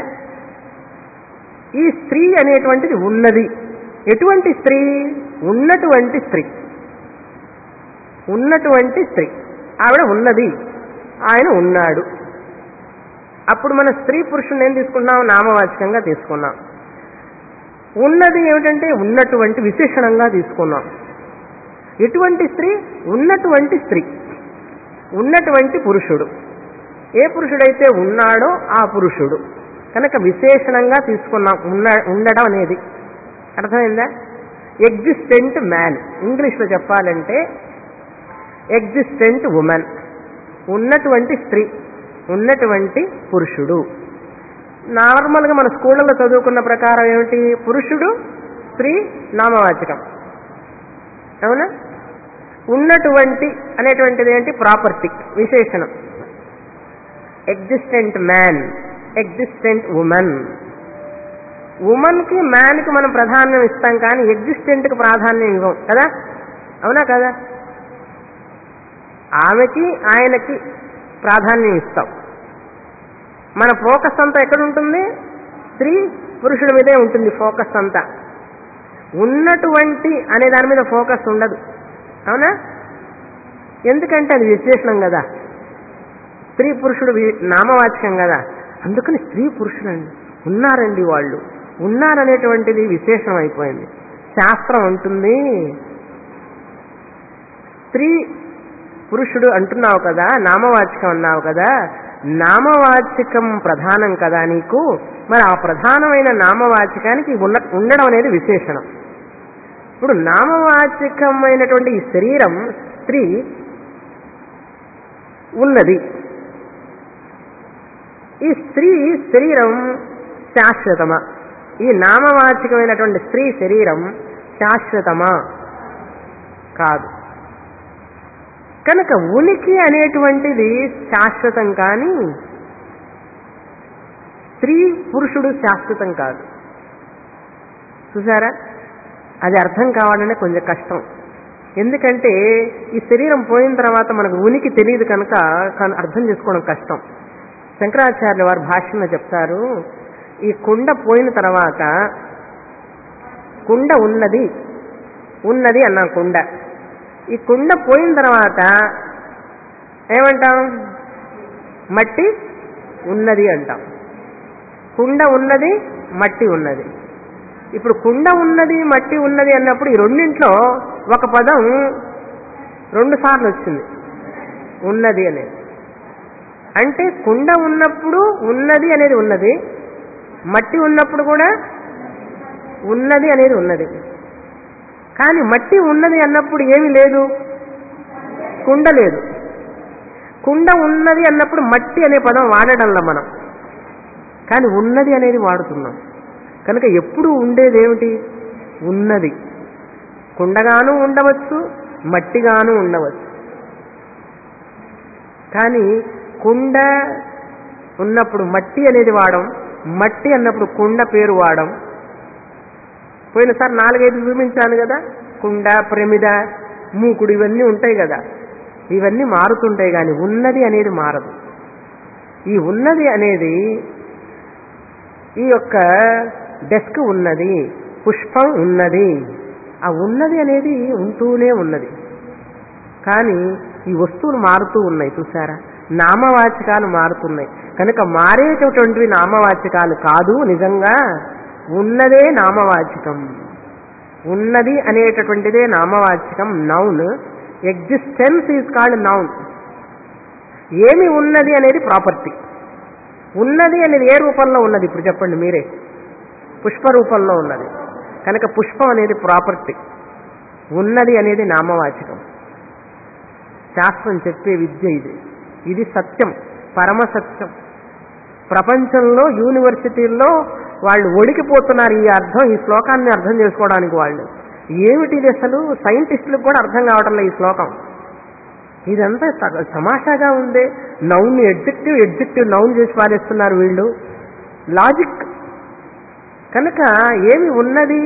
ఈ స్త్రీ అనేటువంటిది ఉన్నది ఎటువంటి స్త్రీ ఉన్నటువంటి స్త్రీ ఉన్నటువంటి స్త్రీ ఆవిడ ఉన్నది ఆయన ఉన్నాడు అప్పుడు మన స్త్రీ పురుషుని ఏం తీసుకున్నాం నామవాచకంగా తీసుకున్నాం ఉన్నది ఏమిటంటే ఉన్నటువంటి విశేషణంగా తీసుకున్నాం ఎటువంటి స్త్రీ ఉన్నటువంటి స్త్రీ ఉన్నటువంటి పురుషుడు ఏ పురుషుడైతే ఉన్నాడో ఆ పురుషుడు కనుక విశేషణంగా తీసుకున్నాం ఉన్న ఉండడం అనేది అర్థమైందా ఎగ్జిస్టెంట్ మ్యాన్ ఇంగ్లీష్లో చెప్పాలంటే ఎగ్జిస్టెంట్ ఉమెన్ ఉన్నటువంటి స్త్రీ ఉన్నటువంటి పురుషుడు నార్మల్గా మన స్కూళ్ళలో చదువుకున్న ప్రకారం ఏమిటి పురుషుడు స్త్రీ నామవాచకం అవునా ఉన్నటువంటి అనేటువంటిది ఏంటి ప్రాపర్టీ విశేషణం ఎగ్జిస్టెంట్ మ్యాన్ ఎగ్జిస్టెంట్ ఉమెన్ ఉమెన్కి మ్యాన్కి మనం ప్రాధాన్యం ఇస్తాం కానీ ఎగ్జిస్టెంట్కి ప్రాధాన్యం ఇవ్వం కదా అవునా కదా ఆమెకి ఆయనకి ప్రాధాన్యం ఇస్తాం మన ఫోకస్ అంతా ఎక్కడ ఉంటుంది స్త్రీ పురుషుడి మీదే ఉంటుంది ఫోకస్ అంతా ఉన్నటువంటి అనే దాని మీద ఫోకస్ ఉండదు అవునా ఎందుకంటే అది విశేషణం కదా స్త్రీ పురుషుడు వి- నామవాచకం కదా అందుకని స్త్రీ పురుషుడండి ఉన్నారండి వాళ్ళు ఉన్నారనేటువంటిది విశేషణం అయిపోయింది శాస్త్రం ఉంటుంది స్త్రీ పురుషుడు అంటున్నావు కదా నామవాచకం అన్నావు కదా నామవాచకం ప్రధానం కదా నీకు మరి ఆ ప్రధానమైన నామవాచకానికి ఉన్న ఉండడం అనేది విశేషణం ఇప్పుడు నామవాచకమైనటువంటి ఈ శరీరం స్త్రీ ఉన్నది ఈ స్త్రీ శరీరం శాశ్వతమా ఈ నామవాచకమైనటువంటి స్త్రీ శరీరం శాశ్వతమా కాదు కనుక ఉనికి అనేటువంటిది శాశ్వతం కానీ స్త్రీ పురుషుడు శాశ్వతం కాదు చూసారా అది అర్థం కావాలంటే కొంచెం కష్టం ఎందుకంటే ఈ శరీరం పోయిన తర్వాత మనకు ఉనికి తెలియదు కనుక కన్- అర్థం చేసుకోవడం కష్టం శంకరాచార్యుల వారు భాష్యంలో చెప్తారు ఈ కుండ పోయిన తర్వాత కుండ ఉన్నది ఉన్నది అన్న కుండ ఈ కుండ పోయిన తర్వాత ఏమంటాం మట్టి ఉన్నది అంటాం కుండ ఉన్నది మట్టి ఉన్నది ఇప్పుడు కుండ ఉన్నది మట్టి ఉన్నది అన్నప్పుడు ఈ రెండింట్లో ఒక పదం రెండు సార్లు వచ్చింది ఉన్నది అనేది అంటే కుండ ఉన్నప్పుడు ఉన్నది అనేది ఉన్నది మట్టి ఉన్నప్పుడు కూడా ఉన్నది అనేది ఉన్నది కానీ మట్టి ఉన్నది అన్నప్పుడు ఏమీ లేదు కుండ లేదు కుండ ఉన్నది అన్నప్పుడు మట్టి అనే పదం వాడడంలో మనం కానీ ఉన్నది అనేది వాడుతున్నాం కనుక ఎప్పుడు ఉండేది ఏమిటి ఉన్నది కుండగాను ఉండవచ్చు మట్టిగాను ఉండవచ్చు కానీ కుండ ఉన్నప్పుడు మట్టి అనేది వాడడం మట్టి అన్నప్పుడు కుండ పేరు వాడడం పోయినసారి నాలుగైదు చూపించాను కదా కుండ ప్రమిద మూకుడు ఇవన్నీ ఉంటాయి కదా ఇవన్నీ మారుతుంటాయి కానీ ఉన్నది అనేది మారదు ఈ ఉన్నది అనేది ఈ యొక్క డెస్క్ ఉన్నది పుష్పం ఉన్నది ఆ ఉన్నది అనేది ఉంటూనే ఉన్నది కానీ ఈ వస్తువులు మారుతూ ఉన్నాయి చూసారా నామవాచకాలు మారుతున్నాయి కనుక మారేటటువంటివి నామవాచకాలు కాదు నిజంగా ఉన్నదే నామవాచకం ఉన్నది అనేటటువంటిదే నామవాచకం noun existence is called noun ఏమి ఉన్నది అనేది ప్రాపర్టీ ఉన్నది అనేది ఏ రూపంలో ఉన్నది ఇప్పుడు చెప్పండి మీరే పుష్ప రూపంలో ఉన్నది కనుక పుష్పం అనేది ప్రాపర్టీ ఉన్నది అనేది నామవాచకం శాస్త్రం చెప్పే విద్య ఇది ఇది సత్యం పరమ సత్యం ప్రపంచంలో యూనివర్సిటీల్లో వాళ్ళు ఒడికిపోతున్నారు ఈ అర్థం ఈ శ్లోకాన్ని అర్థం చేసుకోవడానికి వాళ్ళు ఏమిటిది అసలు సైంటిస్టులకు కూడా అర్థం కావటంలో ఈ శ్లోకం ఇదంతా స- తమాషాగా ఉంది నౌన్ ఎడ్జెక్టివ్ ఎడ్జెక్టివ్ నౌన్ చేసి పారేస్తున్నారు వీళ్ళు లాజిక్ కనుక ఏమి ఉన్నది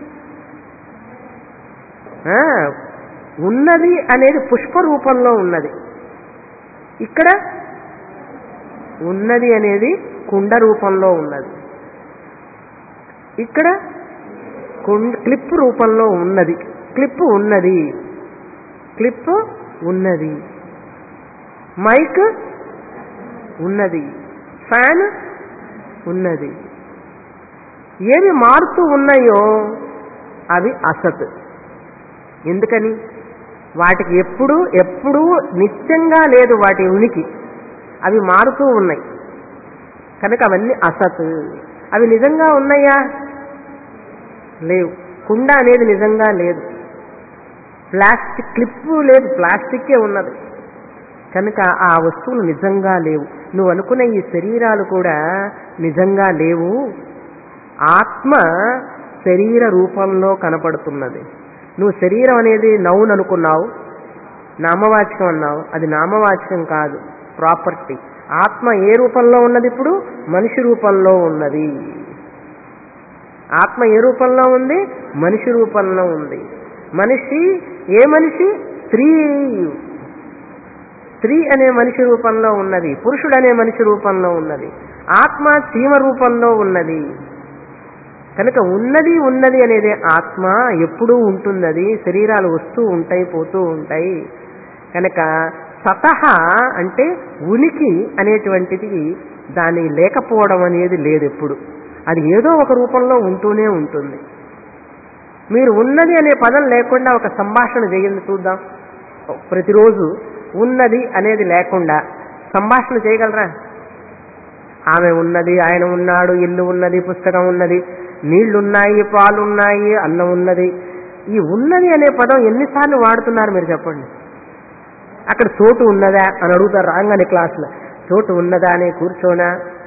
ఆ, ఉన్నది అనేది పుష్ప రూపంలో ఉన్నది ఇక్కడ ఉన్నది అనేది కుండ రూపంలో ఉన్నది ఇక్కడ కుండ క్లిప్ రూపంలో ఉన్నది క్లిప్ ఉన్నది క్లిప్ ఉన్నది మైక్ ఉన్నది ఫ్యాన్ ఉన్నది ఏవి మారుతూ ఉన్నాయో అవి అసత్ ఎందుకని వాటికి ఎప్పుడు ఎప్పుడూ నిత్యంగా లేదు వాటి ఉనికి అవి మారుతూ ఉన్నాయి కనుక అవన్నీ అసత్ అవి నిజంగా ఉన్నాయా లేవు కుండ అనేది నిజంగా లేదు ప్లాస్టిక్ క్లిప్పు లేదు ప్లాస్టిక్కే ఉన్నది కనుక ఆ వస్తువులు నిజంగా లేవు నువ్వు అనుకునే ఈ శరీరాలు కూడా నిజంగా లేవు ఆత్మ శరీర రూపంలో కనపడుతున్నది నువ్వు శరీరం అనేది నౌన్ అనుకున్నావు నామవాచకం అన్నావు అది నామవాచకం కాదు ప్రాపర్టీ ఆత్మ ఏ రూపంలో ఉన్నది ఇప్పుడు మనిషి రూపంలో ఉన్నది ఆత్మ ఏ రూపంలో ఉంది మనిషి రూపంలో ఉంది మనిషి ఏ మనిషి స్త్రీ స్త్రీ అనే మనిషి రూపంలో ఉన్నది పురుషుడు అనే మనిషి రూపంలో ఉన్నది ఆత్మ చీమ రూపంలో ఉన్నది కనుక ఉన్నది ఉన్నది అనేది ఆత్మ ఎప్పుడూ ఉంటున్నది శరీరాలు వస్తూ ఉంటాయి పోతూ ఉంటాయి కనుక సతహ అంటే ఉనికి అనేటువంటిది దాని లేకపోవడం అనేది లేదు ఎప్పుడు అది ఏదో ఒక రూపంలో ఉంటూనే ఉంటుంది మీరు ఉన్నది అనే పదం లేకుండా ఒక సంభాషణ చేయండి చూద్దాం ప్రతిరోజు ఉన్నది అనేది లేకుండా సంభాషణ చేయగలరా ఆమె ఉన్నది ఆయన ఉన్నాడు ఇల్లు ఉన్నది పుస్తకం ఉన్నది నీళ్లున్నాయి పాలున్నాయి అన్నం ఉన్నది ఈ ఉన్నది అనే పదం ఎన్నిసార్లు వాడుతున్నారు మీరు చెప్పండి అక్కడ చోటు ఉన్నదా అని అడుగుతారు రాగానే క్లాసులో చోటు ఉన్నదా అని కూర్చోనా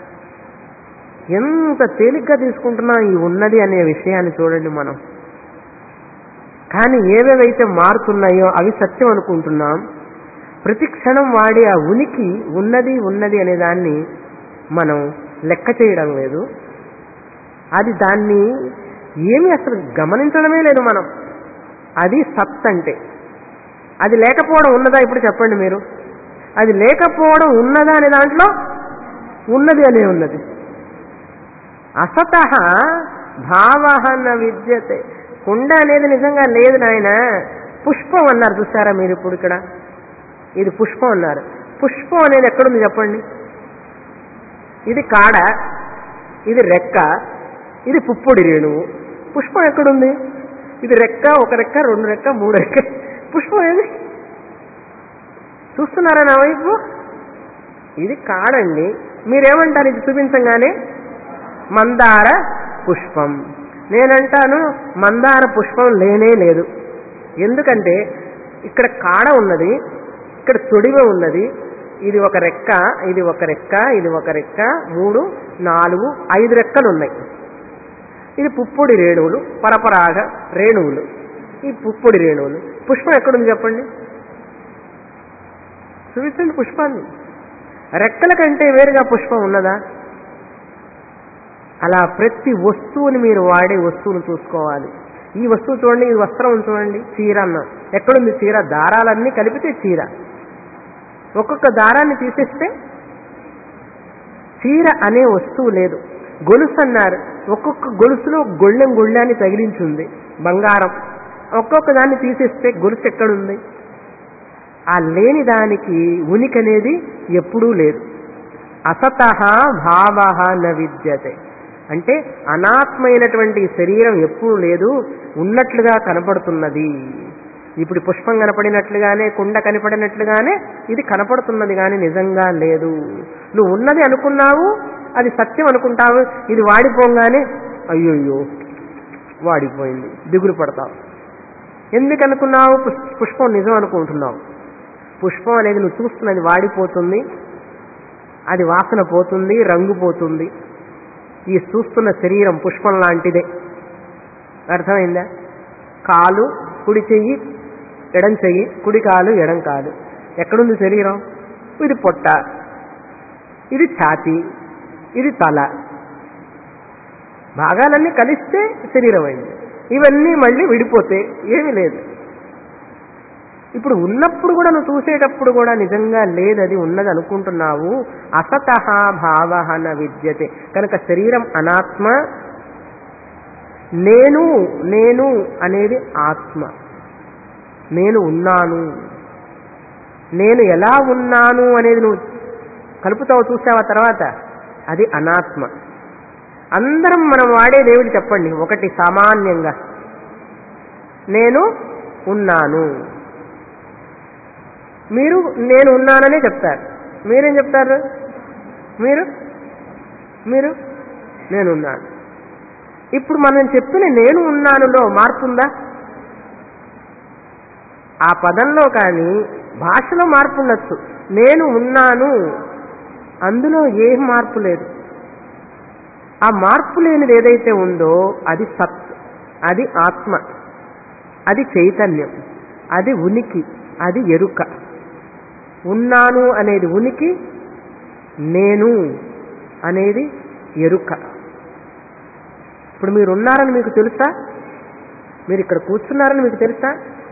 ఎంత తేలిగ్గా తీసుకుంటున్నాం ఈ ఉన్నది అనే విషయాన్ని చూడండి మనం కానీ ఏవేవైతే మారుతున్నాయో అవి సత్యం అనుకుంటున్నాం ప్రతి క్షణం వాడి ఆ ఉనికి ఉన్నది ఉన్నది అనే దాన్ని మనం లెక్క చేయడం లేదు అది దాన్ని ఏమి అసలు గమనించడమే లేదు మనం అది సత్ అంటే అది లేకపోవడం ఉన్నదా ఇప్పుడు చెప్పండి మీరు అది లేకపోవడం ఉన్నదా అనే దాంట్లో ఉన్నది అనే ఉన్నది అసత భావన విద్యతే కుండ అనేది నిజంగా లేదు నాయన పుష్పం అన్నారు చూసారా మీరు ఇప్పుడు ఇక్కడ ఇది పుష్పం అన్నారు పుష్పం అనేది ఎక్కడుంది చెప్పండి ఇది కాడ ఇది రెక్క ఇది పుప్పొడి రేణువు పుష్పం ఎక్కడుంది ఇది రెక్క ఒక రెక్క రెండు రెక్క మూడు రెక్క పుష్పం ఏది చూస్తున్నారా నా వైపు ఇది కాడండి మీరేమంటారు ఇది చూపించంగానే మందార పుష్పం నేనంటాను మందార పుష్పం లేనే లేదు ఎందుకంటే ఇక్కడ కాడ ఉన్నది ఇక్కడ తొడిమ ఉన్నది ఇది ఒక రెక్క ఇది ఒక రెక్క ఇది ఒక రెక్క మూడు నాలుగు ఐదు రెక్కలు ఉన్నాయి ఇది పుప్పొడి రేణువులు పరపరాగ రేణువులు ఈ పుప్పొడి రేణువులు పుష్పం ఎక్కడుంది చెప్పండి చూపించండి పుష్పాన్ని రెక్కల కంటే వేరుగా పుష్పం ఉన్నదా అలా ప్రతి వస్తువుని మీరు వాడే వస్తువును చూసుకోవాలి ఈ వస్తువు చూడండి ఈ వస్త్రం చూడండి చీర అన్న ఎక్కడుంది చీర దారాలన్నీ కలిపితే చీర ఒక్కొక్క దారాన్ని తీసేస్తే చీర అనే వస్తువు లేదు గొలుసు అన్నారు ఒక్కొక్క గొలుసులో గొళ్ళెం గొళ్ళాన్ని తగిలించుంది బంగారం ఒక్కొక్క దాన్ని తీసేస్తే గొలుసు ఎక్కడుంది ఆ లేని దానికి ఉనికి అనేది ఎప్పుడూ లేదు అసత భావ న విద్యతే అంటే అనాత్మైనటువంటి శరీరం ఎప్పుడూ లేదు ఉన్నట్లుగా కనపడుతున్నది ఇప్పుడు పుష్పం కనపడినట్లుగానే కుండ కనపడినట్లుగానే ఇది కనపడుతున్నది కానీ నిజంగా లేదు నువ్వు ఉన్నది అనుకున్నావు అది సత్యం అనుకుంటావు ఇది వాడిపోగానే అయ్యోయ్యో వాడిపోయింది దిగులు పడతావు ఎందుకు అనుకున్నావు పుష్- పుష్పం నిజం అనుకుంటున్నావు పుష్పం అనేది నువ్వు చూస్తున్నది వాడిపోతుంది అది వాసన పోతుంది రంగు పోతుంది ఈ చూస్తున్న శరీరం పుష్పం లాంటిదే అర్థమైందా కాలు కుడి చెయ్యి ఎడం చెయ్యి కుడి కాలు ఎడం కాలు ఎక్కడుంది శరీరం ఇది పొట్ట ఇది ఛాతి ఇది తల భాగాలన్నీ కలిస్తే శరీరం అయింది ఇవన్నీ మళ్ళీ విడిపోతే ఏమీ లేదు ఇప్పుడు ఉన్నప్పుడు కూడా నువ్వు చూసేటప్పుడు కూడా నిజంగా లేదది ఉన్నది అనుకుంటున్నావు అసత భావ న విద్యతే కనుక శరీరం అనాత్మ నేను నేను అనేది ఆత్మ నేను ఉన్నాను నేను ఎలా ఉన్నాను అనేది నువ్వు కలుపుతావు చూసావా తర్వాత అది అనాత్మ అందరం మనం వాడేది ఏమిటి చెప్పండి ఒకటి సామాన్యంగా నేను ఉన్నాను మీరు నేను ఉన్నాననే చెప్తారు మీరేం చెప్తారు మీరు మీరు నేనున్నాను ఇప్పుడు మనం చెప్పిన నేను ఉన్నానులో మార్పు ఉందా ఆ పదంలో కానీ భాషలో మార్పు ఉండొచ్చు నేను ఉన్నాను అందులో ఏం మార్పు లేదు ఆ మార్పు లేనిది ఏదైతే ఉందో అది సత్ అది ఆత్మ అది చైతన్యం అది ఉనికి అది ఎరుక ఉన్నాను అనేది ఉనికి నేను అనేది ఎరుక ఇప్పుడు మీరు ఉన్నారని మీకు తెలుసా మీరు ఇక్కడ కూర్చున్నారని మీకు తెలుసా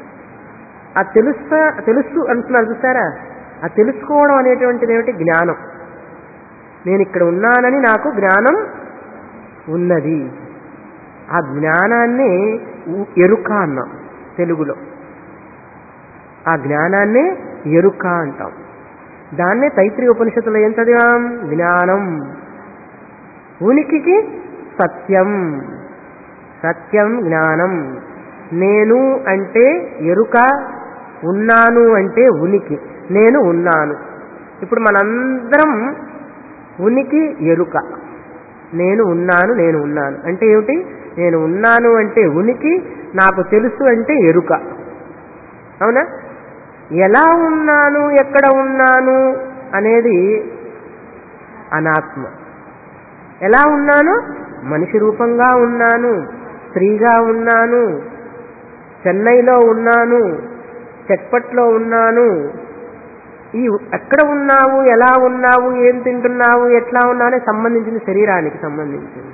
ఆ తెలుసా తెలుసు అంటున్నారు చూసారా ఆ తెలుసుకోవడం అనేటువంటిది ఏమిటి జ్ఞానం నేను ఇక్కడ ఉన్నానని నాకు జ్ఞానం ఉన్నది ఆ జ్ఞానాన్ని ఉ- ఎరుక అన్నాం తెలుగులో ఆ జ్ఞానాన్నే ఎరుక అంటాం దాన్నే తైత్రి ఉపనిషత్తులో ఏం చదివాం జ్ఞానం ఉనికికి సత్యం సత్యం జ్ఞానం నేను అంటే ఎరుక ఉన్నాను అంటే ఉనికి నేను ఉన్నాను ఇప్పుడు మనందరం ఉనికి ఎరుక నేను ఉన్నాను నేను ఉన్నాను అంటే ఏమిటి నేను ఉన్నాను అంటే ఉనికి నాకు తెలుసు అంటే ఎరుక అవునా ఎలా ఉన్నాను ఎక్కడ ఉన్నాను అనేది అనాత్మ ఎలా ఉన్నాను మనిషి రూపంగా ఉన్నాను స్త్రీగా ఉన్నాను చెన్నైలో ఉన్నాను చెట్పట్లో ఉన్నాను ఈ ఎక్కడ ఉన్నావు ఎలా ఉన్నావు ఏం తింటున్నావు ఎట్లా ఉన్నావు అనేది సంబంధించింది శరీరానికి సంబంధించింది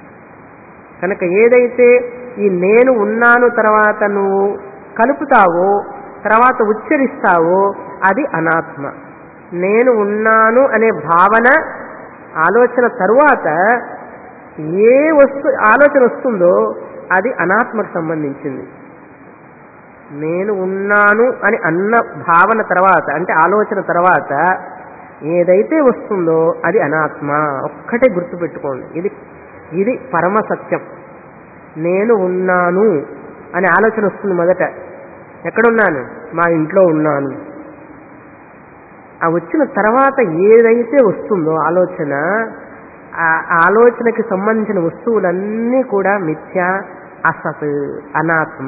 కనుక ఏదైతే ఈ నేను ఉన్నాను తర్వాత నువ్వు కలుపుతావో తర్వాత ఉచ్చరిస్తావో అది అనాత్మ నేను ఉన్నాను అనే భావన ఆలోచన తరువాత ఏ వస్తు ఆలోచన వస్తుందో అది అనాత్మకు సంబంధించింది నేను ఉన్నాను అని అన్న భావన తర్వాత అంటే ఆలోచన తర్వాత ఏదైతే వస్తుందో అది అనాత్మ ఒక్కటే గుర్తుపెట్టుకోండి ఇది ఇది పరమ సత్యం నేను ఉన్నాను అనే ఆలోచన వస్తుంది మొదట ఎక్కడున్నాను మా ఇంట్లో ఉన్నాను ఆ వచ్చిన తర్వాత ఏదైతే వస్తుందో ఆలోచన ఆ ఆలోచనకి సంబంధించిన వస్తువులన్నీ కూడా మిథ్య అసత్ అనాత్మ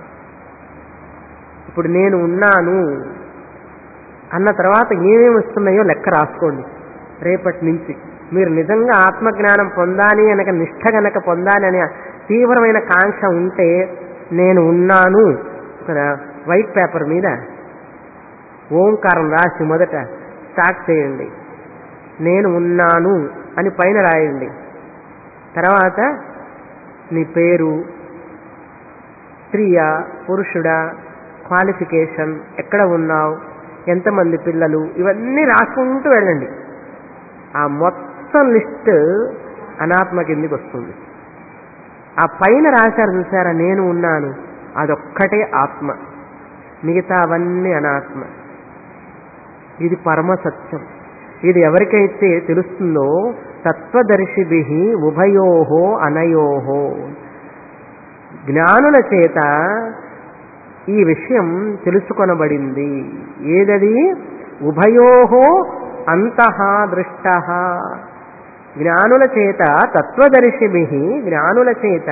ఇప్పుడు నేను ఉన్నాను అన్న తర్వాత ఏమేమి వస్తున్నాయో లెక్క రాసుకోండి రేపటి నుంచి మీరు నిజంగా ఆత్మజ్ఞానం పొందాలి అనక నిష్ఠ గనక పొందాలి అనే తీవ్రమైన కాంక్ష ఉంటే నేను ఉన్నాను ఇక్కడ వైట్ పేపర్ మీద ఓంకారం రాసి మొదట స్టార్ట్ చేయండి నేను ఉన్నాను అని పైన రాయండి తర్వాత నీ పేరు స్త్రీయా పురుషుడా క్వాలిఫికేషన్ ఎక్కడ ఉన్నావు ఎంతమంది పిల్లలు ఇవన్నీ రాసుకుంటూ వెళ్ళండి ఆ మొత్తం లిస్ట్ అనాత్మ కిందికి వస్తుంది ఆ పైన రాశారు చూసారా నేను ఉన్నాను అదొక్కటే ఆత్మ మిగతా అవన్నీ అనాత్మ ఇది పరమ సత్యం ఇది ఎవరికైతే తెలుస్తుందో తత్వదర్శిభి ఉభయోహో అనయోహో జ్ఞానుల చేత ఈ విషయం తెలుసుకొనబడింది ఏదది ఉభయోహో అంతః దృష్ట జ్ఞానుల చేత తత్వదర్శిభి జ్ఞానుల చేత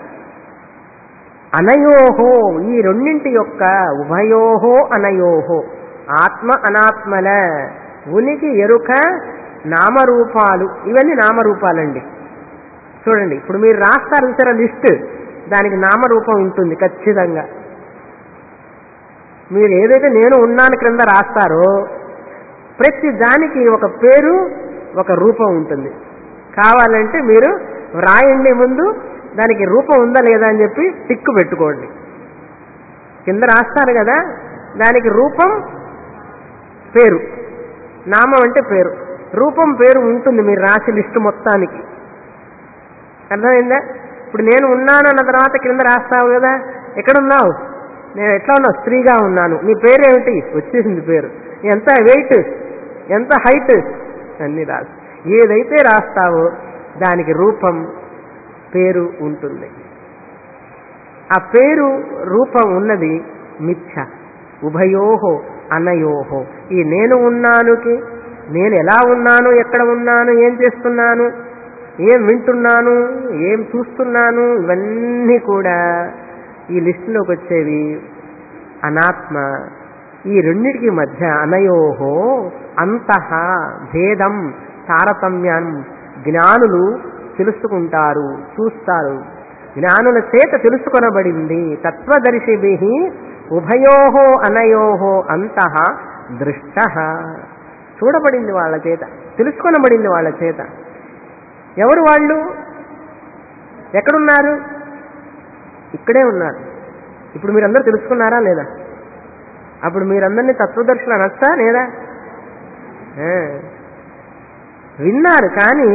అనయోహో ఈ రెండింటి యొక్క ఉభయోహో అనయోహో ఆత్మ అనాత్మల ఉనికి ఎరుక నామరూపాలు ఇవన్నీ నామరూపాలండి చూడండి ఇప్పుడు మీరు రాస్తారు చూసారా లిస్ట్ దానికి నామరూపం ఉంటుంది ఖచ్చితంగా మీరు ఏదైతే నేను ఉన్నాను క్రింద రాస్తారో ప్రతి దానికి ఒక పేరు ఒక రూపం ఉంటుంది కావాలంటే మీరు వ్రాయండి ముందు దానికి రూపం ఉందా లేదా అని చెప్పి టిక్కు పెట్టుకోండి కింద రాస్తారు కదా దానికి రూపం పేరు నామం అంటే పేరు రూపం పేరు ఉంటుంది మీరు రాసి లిస్టు మొత్తానికి అర్థమైందా ఇప్పుడు నేను ఉన్నాను అన్న తర్వాత కింద రాస్తావు కదా ఎక్కడున్నావు నేను ఎట్లా ఉన్నావు స్త్రీగా ఉన్నాను నీ పేరేమిటి వచ్చేసింది పేరు ఎంత వెయిట్ ఎంత హైట్ అన్ని రాసి ఏదైతే రాస్తావో దానికి రూపం పేరు ఉంటుంది ఆ పేరు రూపం ఉన్నది మిథ్య ఉభయోహో అనయోహో ఈ నేను ఉన్నానుకి నేను ఎలా ఉన్నాను ఎక్కడ ఉన్నాను ఏం చేస్తున్నాను ఏం వింటున్నాను ఏం చూస్తున్నాను ఇవన్నీ కూడా ఈ లిస్టులోకి వచ్చేవి అనాత్మ ఈ రెండిటికి మధ్య అనయోహో అంతః భేదం తారతమ్యం జ్ఞానులు తెలుసుకుంటారు చూస్తారు జ్ఞానుల చేత తెలుసుకొనబడింది తత్వదర్శిభి ఉభయోహో అనయోహో అంతః దృష్ట చూడబడింది వాళ్ళ చేత తెలుసుకొనబడింది వాళ్ళ చేత ఎవరు వాళ్ళు ఎక్కడున్నారు ఇక్కడే ఉన్నారు ఇప్పుడు మీరందరూ తెలుసుకున్నారా లేదా అప్పుడు మీరందరినీ తత్వదర్శులు అనొచ్చా లేదా ఆ. విన్నారు కానీ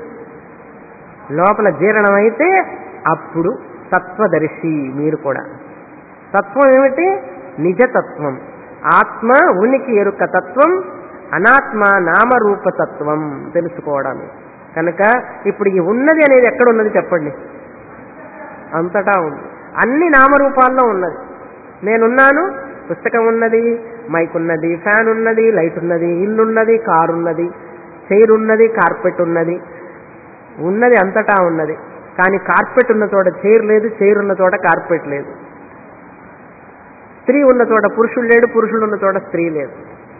లోపల జీర్ణమైతే అప్పుడు తత్వదర్శి మీరు కూడా తత్వం ఏమిటి నిజతత్వం ఆత్మ ఉనికి ఎరుక తత్వం అనాత్మ నామరూప తత్వం తెలుసుకోవడం కనుక ఇప్పుడు ఈ ఉన్నది అనేది ఎక్కడ ఉన్నది చెప్పండి అంతటా ఉంది అన్ని నామరూపాల్లో ఉన్నది నేనున్నాను పుస్తకం ఉన్నది మైక్ ఉన్నది ఫ్యాన్ ఉన్నది లైట్ ఉన్నది ఇల్లు ఉన్నది కారు ఉన్నది చైర్ ఉన్నది కార్పెట్ ఉన్నది ఉన్నది అంతటా ఉన్నది కానీ కార్పెట్ ఉన్న చోట చైర్ లేదు చైర్ ఉన్న చోట కార్పెట్ లేదు స్త్రీ ఉన్న చోట పురుషుడు లేడు పురుషుడు ఉన్న చోట స్త్రీ లేదు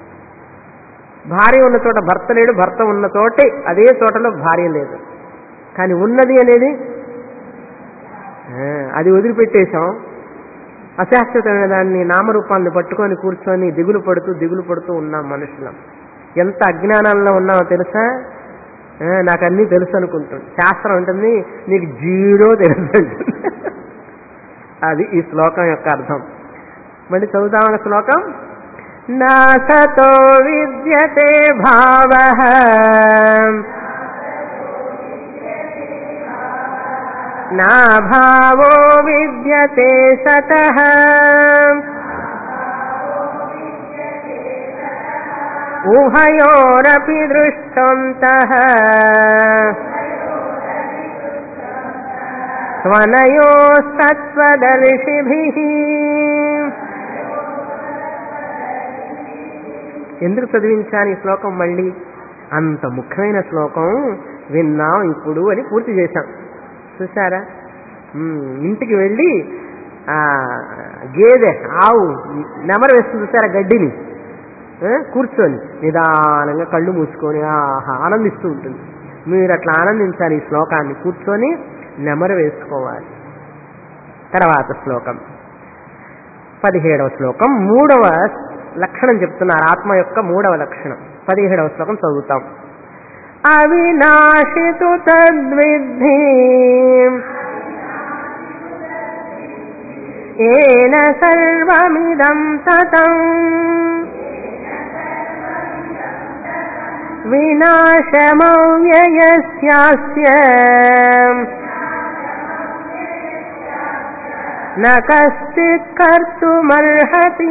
భార్య ఉన్న చోట భర్త లేడు భర్త ఉన్న చోటే అదే చోటలో భార్య లేదు కానీ ఉన్నది అనేది ఆ, అది వదిలిపెట్టేశాం అశాశ్వతమైన దాన్ని నామరూపాన్ని పట్టుకొని కూర్చొని దిగులు పడుతూ దిగులు పడుతూ ఉన్నాం మనుషులం ఎంత అజ్ఞానంలో ఉన్నామో తెలుసా ఆ, నాకు అన్నీ తెలుసు అనుకుంటుంది శాస్త్రం ఉంటుంది నీకు జీరో తెలుసు అంటుంది. అది ఈ శ్లోకం యొక్క అర్థం మళ్ళీ చదువుతామన్న శ్లోకం నాసతో విద్యతే భావ నాభావో విద్యతే సతః ఉభయోరపి దృష్టంతః స్వనయోస్తత్వదర్శిభిః ఎందుకు చదివించాను ఈ శ్లోకం మళ్ళీ అంత ముఖ్యమైన శ్లోకం విన్నాం ఇప్పుడు అని పూర్తి చేశాం చూసారా ఉమ్, ఇంటికి వెళ్ళి ఆ గేదె ఆవు నెమరు వేస్తుంది చూసారా గడ్డిని ఆ, కూర్చొని నిదానంగా కళ్ళు మూసుకొని ఆహా ఆనందిస్తూ ఉంటుంది మీరు అట్లా ఆనందించాలి ఈ శ్లోకాన్ని కూర్చొని నెమరు వేసుకోవాలి తర్వాత శ్లోకం పదిహేడవ శ్లోకం మూడవ లక్షణం చెప్తున్నారు ఆత్మ యొక్క మూడవ లక్షణం పదిహేడవ శ్లోకం చదువుతాం అవినాశితు తద్విద్ధి ఏన సర్వమిదం తతం వినాశమవ్యయస్యాస్య న కశ్చిత్ కర్తుమర్హతి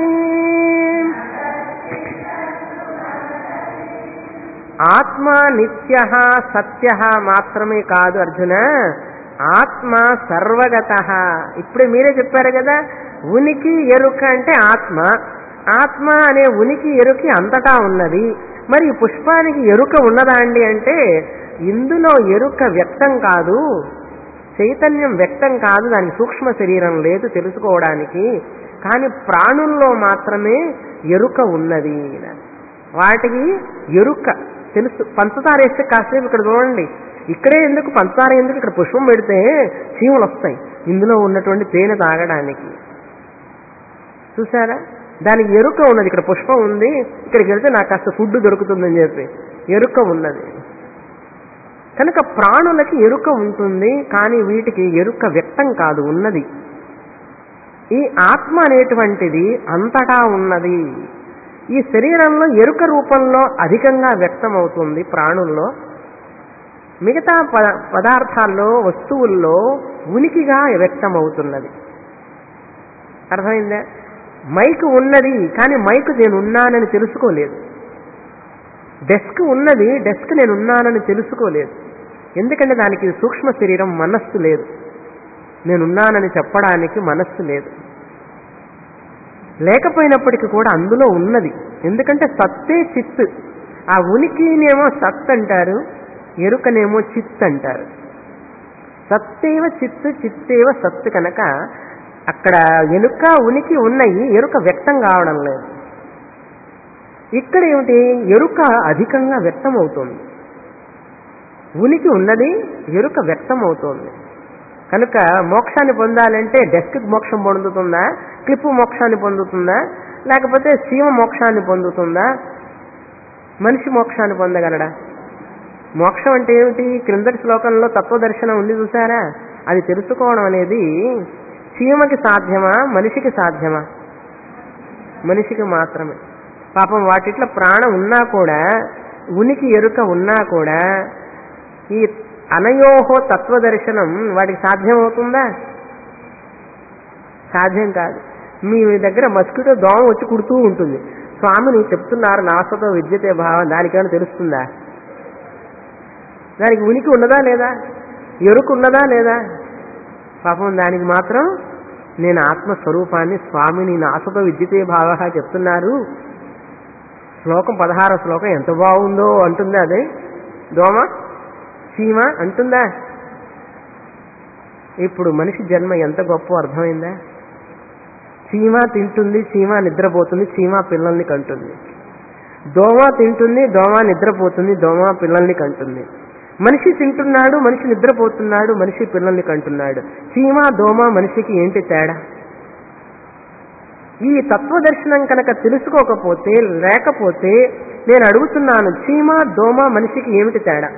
ఆత్మ నిత్య సత్య మాత్రమే కాదు అర్జున ఆత్మ సర్వగత ఇప్పుడే మీరే చెప్పారు కదా ఉనికి ఎరుక అంటే ఆత్మ ఆత్మ అనే ఉనికి ఎరుకి అంతటా ఉన్నది మరి ఈ పుష్పానికి ఎరుక ఉన్నదా అండి అంటే ఇందులో ఎరుక వ్యక్తం కాదు చైతన్యం వ్యక్తం కాదు దానికి సూక్ష్మ శరీరం లేదు తెలుసుకోవడానికి కానీ ప్రాణుల్లో మాత్రమే ఎరుక ఉన్నది వాటికి ఎరుక తెలుసు పంచదార వేస్తే కాసేపు ఇక్కడ చూడండి ఇక్కడే ఎందుకు పంచదార ఎందుకు ఇక్కడ పుష్పం పెడితే చీమలు వస్తాయి ఇందులో ఉన్నటువంటి తేనె తాగడానికి చూసారా దానికి ఎరుక ఉన్నది ఇక్కడ పుష్పం ఉంది ఇక్కడికి వెళ్తే నాకు కాస్త ఫుడ్ దొరుకుతుందని చెప్పి ఎరుక ఉన్నది కనుక ప్రాణులకి ఎరుక ఉంటుంది కానీ వీటికి ఎరుక వ్యక్తం కాదు ఉన్నది ఈ ఆత్మ అనేటువంటిది అంతటా ఉన్నది ఈ శరీరంలో ఎరుక రూపంలో అధికంగా వ్యక్తం అవుతుంది ప్రాణుల్లో మిగతా పద పదార్థాల్లో వస్తువుల్లో ఉనికిగా వ్యక్తం అవుతున్నది అర్థమైందా మైక్ ఉన్నది కానీ మైక్ నేను ఉన్నానని తెలుసుకోలేదు డెస్క్ ఉన్నది డెస్క్ నేను ఉన్నానని తెలుసుకోలేదు ఎందుకంటే దానికి సూక్ష్మ శరీరం మనస్సు లేదు నేనున్నానని చెప్పడానికి మనస్సు లేదు లేకపోయినప్పటికీ కూడా అందులో ఉన్నది ఎందుకంటే సత్తే చిత్ ఆ ఉనికినేమో సత్ అంటారు ఎరుకనేమో చిత్ అంటారు సత్తేవ చిత్ చిత్తేవ సత్ కనుక అక్కడ ఎనుక ఉనికి ఉన్నాయి ఎరుక వ్యక్తం కావడం లేదు ఇక్కడ ఏమిటి ఎరుక అధికంగా వ్యక్తం అవుతుంది ఉనికి ఉన్నది ఎరుక వ్యక్తం అవుతోంది కనుక మోక్షాన్ని పొందాలంటే డెస్క్ మోక్షం పొందుతుందా క్లిప్ మోక్షాన్ని పొందుతుందా లేకపోతే సీమ మోక్షాన్ని పొందుతుందా మనిషి మోక్షాన్ని పొందగలడా మోక్షం అంటే ఏమిటి క్రిందటి శ్లోకంలో తత్వదర్శనం ఉంది చూసారా అది తెలుసుకోవడం అనేది చీమకి సాధ్యమా మనిషికి సాధ్యమా మనిషికి మాత్రమే పాపం వాటిట్లో ప్రాణం ఉన్నా కూడా ఉనికి ఎరుక ఉన్నా కూడా ఈ అనయోహో తత్వదర్శనం వాటికి సాధ్యమవుతుందా సాధ్యం కాదు మీ దగ్గర మస్కిటో దోమ వచ్చి కుడుతూ ఉంటుంది స్వామిని చెప్తున్నారు నాసతో విద్యతే భావం దానికేమైనా తెలుస్తుందా దానికి ఉనికి ఉన్నదా లేదా ఎరుకు ఉన్నదా లేదా పాపం దానికి మాత్రం నేను ఆత్మస్వరూపాన్ని స్వామిని నాసతో విద్యతే భావ చెప్తున్నారు శ్లోకం పదహార శ్లోకం ఎంత బాగుందో అంటుందా అదే దోమ చీమ అంటుందా ఇప్పుడు మనిషి జన్మ ఎంత గొప్ప అర్థమైందా చీమ తింటుంది చీమ నిద్రపోతుంది చీమ పిల్లల్ని కంటుంది దోమ తింటుంది దోమ నిద్రపోతుంది దోమ పిల్లల్ని కంటుంది మనిషి తింటున్నాడు మనిషి నిద్రపోతున్నాడు మనిషి పిల్లల్ని కంటున్నాడు చీమ దోమ మనిషికి ఏంటి తేడా ఈ తత్వదర్శనం కనుక తెలుసుకోకపోతే లేకపోతే నేను అడుగుతున్నాను చీమ దోమ మనిషికి ఏమిటి తేడా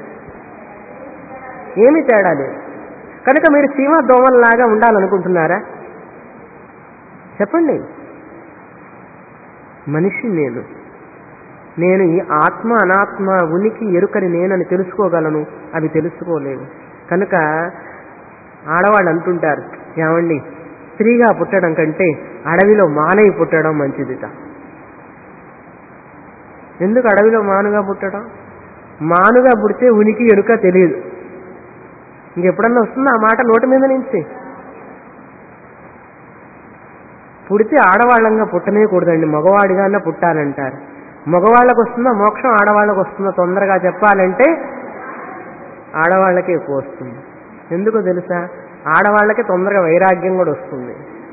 ఏమి తేడా లేదు కనుక మీరు చీమ దోమల్లాగా ఉండాలనుకుంటున్నారా చెప్పండి మనిషి నేను నేను ఈ ఆత్మ అనాత్మ ఉనికి ఎరుకని నేనని తెలుసుకోగలను అవి తెలుసుకోలేవు కనుక ఆడవాళ్ళు అంటుంటారు ఏమండి స్త్రీగా పుట్టడం కంటే అడవిలో మానై పుట్టడం మంచిదిట ఎందుకు అడవిలో మానుగా పుట్టడం మానుగా పుడితే ఉనికి ఎరుక తెలియదు ఇంకెప్పుడన్నా వస్తుందా ఆ మాట నోటి మీద నుంచి పుడితే ఆడవాళ్ళంగా పుట్టనేకూడదండి మగవాడిగానే పుట్టాలంటారు మగవాళ్ళకు వస్తుందా మోక్షం ఆడవాళ్ళకు వస్తుందా తొందరగా చెప్పాలంటే ఆడవాళ్ళకే ఎక్కువ వస్తుంది ఎందుకో తెలుసా ఆడవాళ్ళకి తొందరగా వైరాగ్యం కూడా వస్తుంది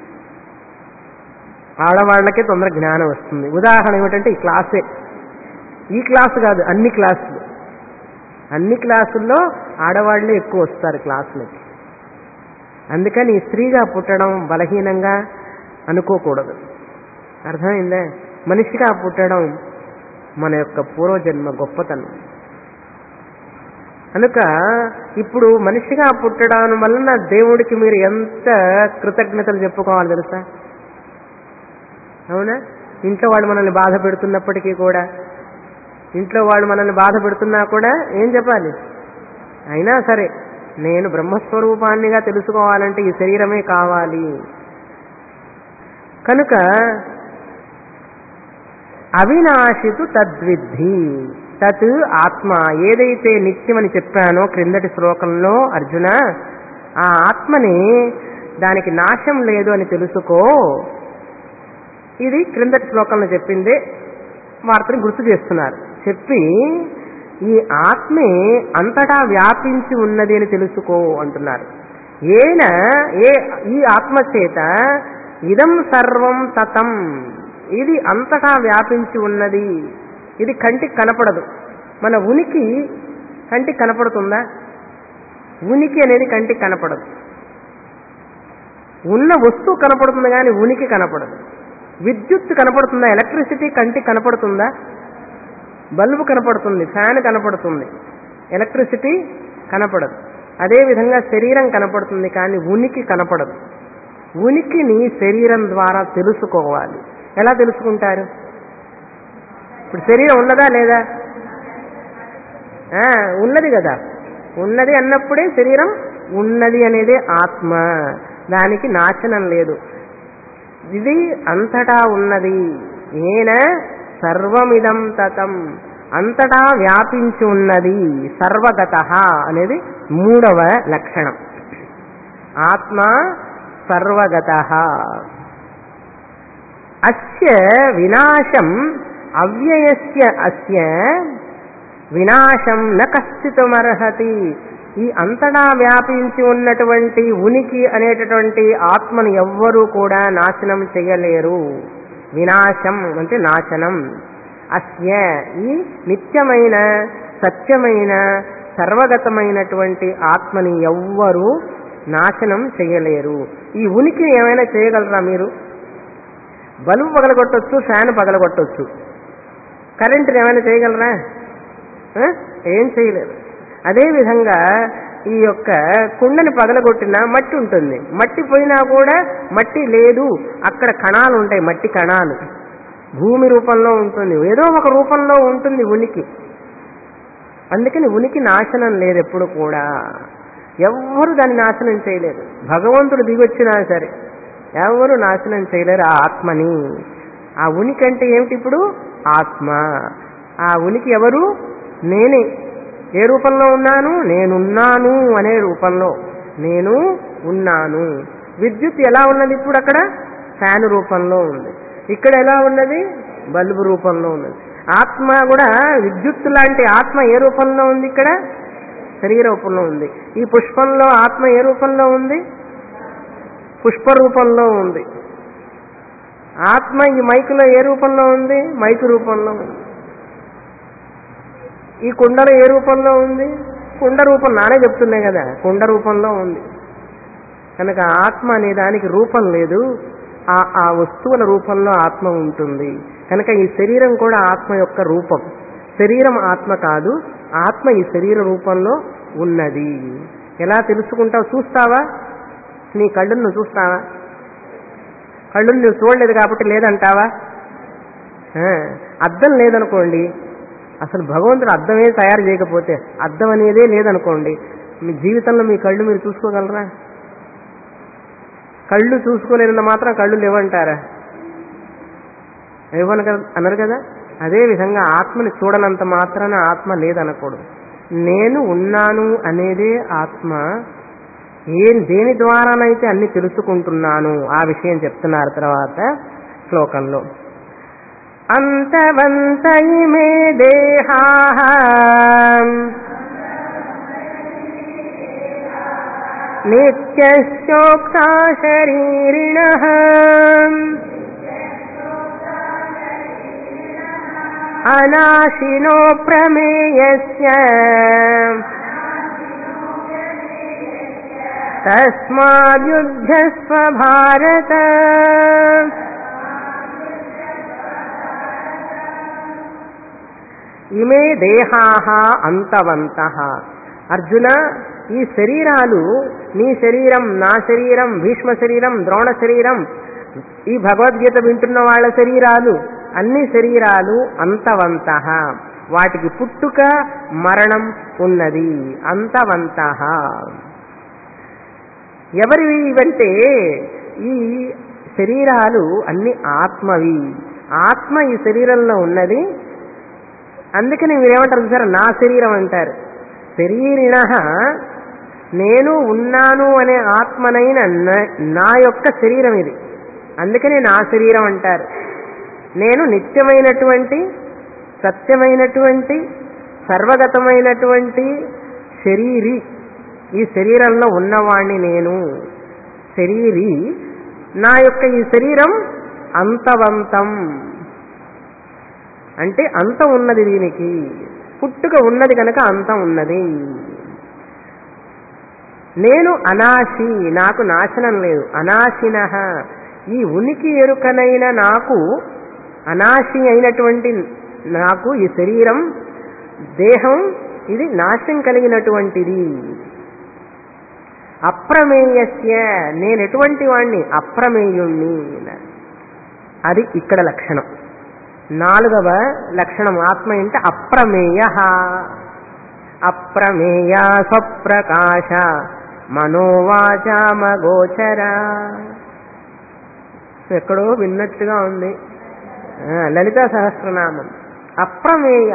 ఆడవాళ్ళకే తొందర జ్ఞానం వస్తుంది ఉదాహరణ ఏమిటంటే ఈ క్లాసే ఈ క్లాసు కాదు అన్ని క్లాసులు అన్ని క్లాసుల్లో ఆడవాళ్లే ఎక్కువ వస్తారు క్లాసులకి అందుకని స్త్రీగా పుట్టడం బలహీనంగా అనుకోకూడదు అర్థమైందా మనిషిగా పుట్టడం మన యొక్క పూర్వజన్మ గొప్పతనం కనుక ఇప్పుడు మనిషిగా పుట్టడం వలన దేవుడికి మీరు ఎంత కృతజ్ఞతలు చెప్పుకోవాలి తెలుసా అవునా ఇంట్లో వాళ్ళు మనల్ని బాధ పెడుతున్నప్పటికీ కూడా ఇంట్లో వాళ్ళు మనల్ని బాధ పెడుతున్నా కూడా ఏం చెప్పాలి అయినా సరే నేను బ్రహ్మస్వరూపాన్నిగా తెలుసుకోవాలంటే ఈ శరీరమే కావాలి కనుక అవినాశితు తద్విద్ధి తత్ ఆత్మ ఏదైతే నిత్యమని చెప్పానో క్రిందటి శ్లోకంలో అర్జున ఆ ఆత్మని దానికి నాశం లేదు అని తెలుసుకో ఇది క్రిందటి శ్లోకంలో చెప్పిందే వార్తని గుర్తు చేస్తున్నారు చెప్పి ఈ ఆత్మే అంతటా వ్యాపించి ఉన్నది అని తెలుసుకో అంటున్నారు ఏన ఏ ఈ ఆత్మ చేత ఇదం సర్వం తతం ఇది అంతటా వ్యాపించి ఉన్నది ఇది కంటికి కనపడదు మన ఉనికి కంటికి కనపడుతుందా ఉనికి అనేది కంటికి కనపడదు ఉన్న వస్తువు కనపడుతుంది కానీ ఉనికి కనపడదు విద్యుత్ కనపడుతుందా ఎలక్ట్రిసిటీ కంటికి కనపడుతుందా బల్బు కనపడుతుంది ఫ్యాన్ కనపడుతుంది ఎలక్ట్రిసిటీ కనపడదు అదేవిధంగా శరీరం కనపడుతుంది కానీ ఉనికి కనపడదు ఉనికిని శరీరం ద్వారా తెలుసుకోవాలి ఎలా తెలుసుకుంటారు ఇప్పుడు శరీరం ఉన్నదా లేదా ఆ, ఉన్నది కదా ఉన్నది అన్నప్పుడే శరీరం ఉన్నది అనేది ఆత్మ దానికి నాశనం లేదు ఇది అంతటా ఉన్నది ఏన సర్వమిదం తతం అంతటా వ్యాపించి ఉన్నది సర్వగత అనేది మూడవ లక్షణం ఆత్మ సర్వగత అస్య వినాశం అవ్యయస్య అస్య వినాశం న కశ్చితమర్హతి ఈ అంతటా వ్యాపించి ఉన్నటువంటి ఉనికి అనేటటువంటి ఆత్మను ఎవ్వరూ కూడా నాశనం చేయలేరు వినాశం అంటే నాశనం అస్య ఈ నిత్యమైన సత్యమైన సర్వగతమైనటువంటి ఆత్మని ఎవ్వరూ నాశనం చేయలేరు ఈ ఉనికి ఏమైనా చేయగలరా మీరు బల్బు పగలగొట్టొచ్చు ఫ్యాన్ పగలగొట్టొచ్చు కరెంటుని ఏమైనా చేయగలరా ఆ? ఏం చేయలేరు అదేవిధంగా ఈ యొక్క కుండని పగలగొట్టినా మట్టి ఉంటుంది మట్టి పోయినా కూడా మట్టి లేదు అక్కడ కణాలు ఉంటాయి మట్టి కణాలు భూమి రూపంలో ఉంటుంది ఏదో ఒక రూపంలో ఉంటుంది ఉనికి అందుకని ఉనికి నాశనం లేదు ఎప్పుడు కూడా ఎవ్వరు దాన్ని నాశనం చేయలేరు భగవంతుడు దిగొచ్చినా సరే ఎవరు నాశనం చేయలేరు ఆ ఆత్మని ఆ ఉనికి అంటే ఏమిటి ఇప్పుడు ఆత్మ ఆ ఉనికి ఎవరు నేనే ఏ రూపంలో ఉన్నాను నేనున్నాను అనే రూపంలో నేను ఉన్నాను విద్యుత్ ఎలా ఉన్నది ఇప్పుడు అక్కడ ఫ్యాన్ రూపంలో ఉంది ఇక్కడ ఎలా ఉన్నది బల్బు రూపంలో ఉన్నది ఆత్మ కూడా విద్యుత్ లాంటి ఆత్మ ఏ రూపంలో ఉంది ఇక్కడ శరీర రూపంలో ఉంది ఈ పుష్పంలో ఆత్మ ఏ రూపంలో ఉంది పుష్ప రూపంలో ఉంది ఆత్మ ఈ మైకులో ఏ రూపంలో ఉంది మైకు రూపంలో ఉంది ఈ కుండలో ఏ రూపంలో ఉంది కుండ రూపం నానే చెప్తున్నాయి కదా కుండ రూపంలో ఉంది కనుక ఆత్మ అనే దానికి రూపం లేదు ఆ ఆ వస్తువుల రూపంలో ఆత్మ ఉంటుంది కనుక ఈ శరీరం కూడా ఆత్మ యొక్క రూపం శరీరం ఆత్మ కాదు ఆత్మ ఈ శరీర రూపంలో ఉన్నది ఎలా తెలుసుకుంటావు చూస్తావా నీ కళ్ళును నువ్వు చూస్తావా కళ్ళును నువ్వు చూడలేదు కాబట్టి లేదంటావా ఆ, అద్దం లేదనుకోండి అసలు భగవంతుడు అద్దమే తయారు చేయకపోతే అద్దం అనేదే లేదనుకోండి మీ జీవితంలో మీ కళ్ళు మీరు చూసుకోగలరా కళ్ళు చూసుకోలేనంత మాత్రం కళ్ళు లేవంటారా ఇవ్వను కదా అన్నారు కదా అదే విధంగా ఆత్మని చూడనంత మాత్రాన ఆత్మ లేదనకూడదు నేను ఉన్నాను అనేదే ఆత్మ ఏం దేని ద్వారానైతే అన్ని తెలుసుకుంటున్నాను ఆ విషయం చెప్తున్నారు తర్వాత శ్లోకంలో అంతవంత ఇమే దేహా నిత్యోక్తా శరీరిణ అనాశినో ప్రమేయస్య తస్మాద్యుద్ధస్వ భారత ఇమే దేహాహ అంతవంత అర్జున ఈ శరీరాలు నీ శరీరం నా శరీరం భీష్మ శరీరం ద్రోణ శరీరం ఈ భగవద్గీత వింటున్న వాళ్ళ శరీరాలు అన్ని శరీరాలు అంతవంత వాటికి పుట్టుక మరణం ఉన్నది అంతవంత ఎవరివి ఇవంటే ఈ శరీరాలు అన్ని ఆత్మవి ఆత్మ ఈ శరీరంలో ఉన్నది అందుకని మీరేమంటారు సార్ నా శరీరం అంటారు శరీరిణ నేను ఉన్నాను అనే ఆత్మనైన న- నా యొక్క శరీరం ఇది అందుకని నా శరీరం అంటారు నేను నిత్యమైనటువంటి సత్యమైనటువంటి సర్వగతమైనటువంటి శరీరి ఈ శరీరంలో ఉన్నవాణ్ణి నేను శరీరి నా యొక్క ఈ శరీరం అంతవంతం అంటే అంతం ఉన్నది దీనికి పుట్టుక ఉన్నది కనుక అంతం ఉన్నది నేను అనాశి నాకు నాశనం లేదు అనాశిన ఈ ఉనికి ఎరుకనైన నాకు అనాశి అయినటువంటి నాకు ఈ శరీరం దేహం ఇది నాశం కలిగినటువంటిది అప్రమేయస్య నేను ఎటువంటి వాణ్ణి అప్రమేయుణ్ణి అన్నారు. అది ఇక్కడ లక్షణం నాలుగవ లక్షణం ఆత్మ అంటే అప్రమేయ అప్రమేయ స్వప్రకాశ మనోవాచామగోచర ఎక్కడో విన్నట్టుగా ఉంది ఆ, లలితా సహస్రనామం అప్రమేయ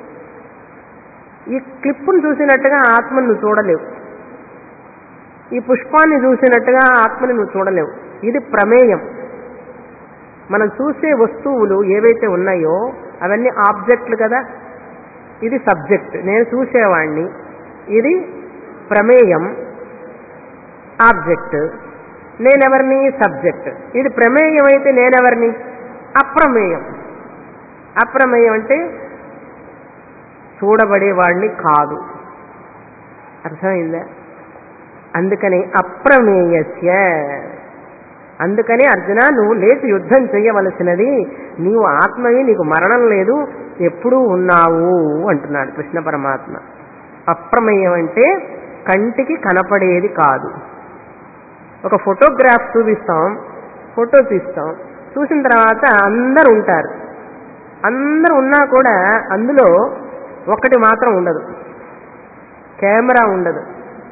ఈ క్లిప్పును చూసినట్టుగా ఆత్మను నువ్వు చూడలేవు ఈ పుష్పాన్ని చూసినట్టుగా ఆత్మని నువ్వు చూడలేవు ఇది ప్రమేయం మనం చూసే వస్తువులు ఏవైతే ఉన్నాయో అవన్నీ ఆబ్జెక్టులు కదా ఇది సబ్జెక్ట్ నేను చూసేవాణ్ణి ఇది ప్రమేయం ఆబ్జెక్ట్ నేనెవరిని సబ్జెక్ట్ ఇది ప్రమేయం అయితే నేనెవరిని అప్రమేయం అప్రమేయం అంటే చూడబడేవాడిని కాదు అర్థమైందా అందుకని అప్రమేయస్య అందుకని అర్జున నువ్వు లేచి యుద్ధం చేయవలసినది నీవు ఆత్మవి నీకు మరణం లేదు ఎప్పుడూ ఉన్నావు అంటున్నాడు కృష్ణ పరమాత్మ అప్రమేయం అంటే కంటికి కనపడేది కాదు ఒక ఫోటోగ్రాఫ్ చూపిస్తాం ఫోటో తీస్తాం చూసిన తర్వాత అందరు ఉంటారు అందరు ఉన్నా కూడా అందులో ఒకటి మాత్రం ఉండదు కెమెరా ఉండదు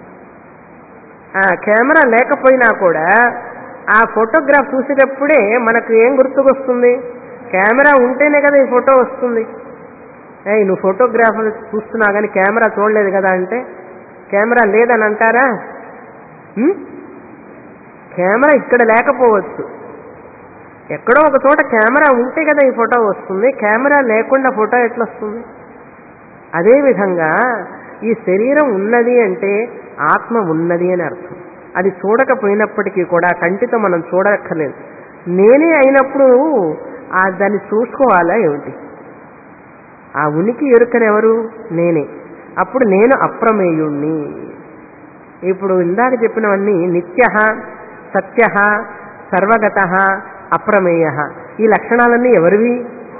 ఆ కెమెరా లేకపోయినా కూడా ఆ ఫోటోగ్రాఫ్ చూసేటప్పుడే మనకు ఏం గుర్తుకొస్తుంది కెమెరా ఉంటేనే కదా ఈ ఫోటో వస్తుంది ఏయ్ నువ్వు ఫోటోగ్రాఫర్ చూస్తున్నావు కానీ కెమెరా చూడలేదు కదా అంటే కెమెరా లేదని అంటారా ఉం? కెమెరా ఇక్కడ లేకపోవచ్చు ఎక్కడో ఒక చోట కెమెరా ఉంటే కదా ఈ ఫోటో వస్తుంది కెమెరా లేకుండా ఫోటో ఎట్లా వస్తుంది అదేవిధంగా ఈ శరీరం ఉన్నది అంటే ఆత్మ ఉన్నది అని అర్థం అది చూడకపోయినప్పటికీ కూడా కంటితో మనం చూడక్కర్లేదు నేనే అయినప్పుడు ఆ దాన్ని చూసుకోవాలా ఏమిటి ఆ ఉనికి ఎరుకనెవరు నేనే అప్పుడు నేను అప్రమేయుణ్ణి ఇప్పుడు ఇందాక చెప్పినవన్నీ నిత్య సత్య సర్వగత అప్రమేయ ఈ లక్షణాలన్నీ ఎవరివి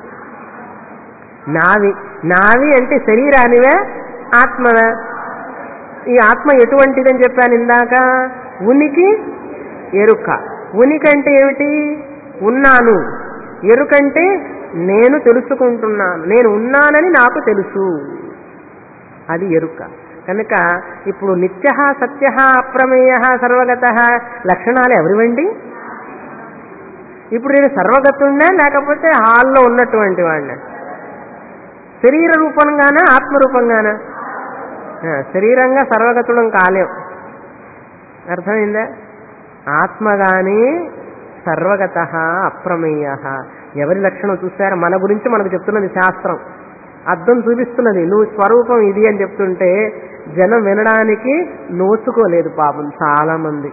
నావి నావి అంటే శరీరానివే ఆత్మవే ఈ ఆత్మ ఎటువంటిదని చెప్పాను ఇందాక ఉనికి ఎరుక ఉనికి అంటే ఏమిటి ఉన్నాను ఎరుకంటే నేను తెలుసుకుంటున్నాను నేను ఉన్నానని నాకు తెలుసు అది ఎరుక కనుక ఇప్పుడు నిత్య సత్య అప్రమేయ సర్వగత లక్షణాలు ఎవరివండి ఇప్పుడు నేను సర్వగతున్నా లేకపోతే హాల్లో ఉన్నటువంటి వాడిన శరీర రూపంగానా ఆత్మరూపంగానా ఆ, శరీరంగా సర్వగతుడం కాలేం అర్థమైందా ఆత్మగాని సర్వగత అప్రమేయ ఎవరి లక్షణం చూసారా మన గురించి మనకు చెప్తున్నది శాస్త్రం అర్థం చూపిస్తున్నది నువ్వు స్వరూపం ఇది అని చెప్తుంటే జనం వినడానికి నోచుకోలేదు పాపం చాలా మంది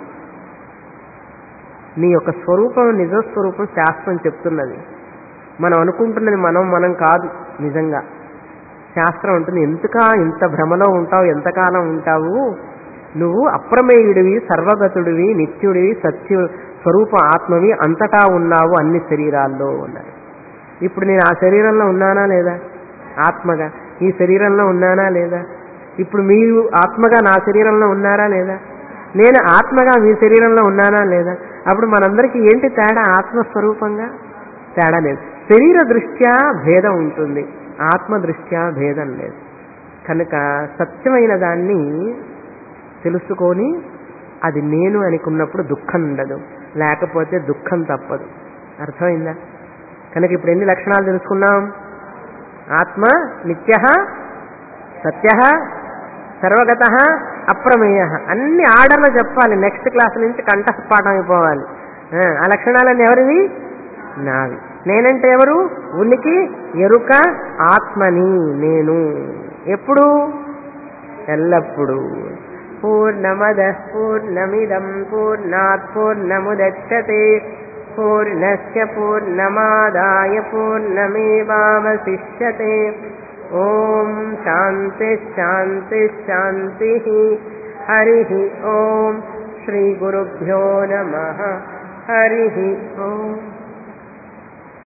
నీ యొక్క స్వరూపం నిజస్వరూపం శాస్త్రం చెప్తున్నది మనం అనుకుంటున్నది మనం మనం కాదు నిజంగా శాస్త్రం ఉంటుంది ఎంతకా ఇంత భ్రమలో ఉంటావు ఎంతకాలం ఉంటావు నువ్వు అప్రమేయుడివి సర్వగతుడివి నిత్యుడివి సత్యు స్వరూప ఆత్మవి అంతటా ఉన్నావు అన్ని శరీరాల్లో ఉన్నాయి ఇప్పుడు నేను ఆ శరీరంలో ఉన్నానా లేదా ఆత్మగా ఈ శరీరంలో ఉన్నానా లేదా ఇప్పుడు మీరు ఆత్మగా నా శరీరంలో ఉన్నారా లేదా నేను ఆత్మగా మీ శరీరంలో ఉన్నానా లేదా అప్పుడు మనందరికీ ఏంటి తేడా ఆత్మస్వరూపంగా తేడా లేదు శరీర దృష్ట్యా భేదం ఉంటుంది ఆత్మ దృష్ట్యా భేదం లేదు కనుక సత్యమైన దాన్ని తెలుసుకొని అది నేను అనుకున్నప్పుడు దుఃఖం ఉండదు లేకపోతే దుఃఖం తప్పదు అర్థమైందా కనుక ఇప్పుడు ఎన్ని లక్షణాలు తెలుసుకున్నాం ఆత్మ నిత్య సత్య సర్వగత అప్రమేయ అన్ని ఆర్డర్లో చెప్పాలి నెక్స్ట్ క్లాస్ నుంచి కంఠపాఠం అయిపోవాలి ఆ, ఆ లక్షణాలన్నీ ఎవరివి నావి నేనంటే ఎవరు ఉనికి ఎరుక ఆత్మని నేను ఎప్పుడు ఎల్లప్పుడూ పూర్ణమద పూర్ణమిదం పూర్ణాత్ పూర్ణముదచ్చతే పూర్ణస్య పూర్ణమాదాయ పూర్ణమేవావశిష్యతే ఓం శాంతి శాంతి శాంతి హరి ఓం శ్రీ గురుభ్యో నమ హరి ఓం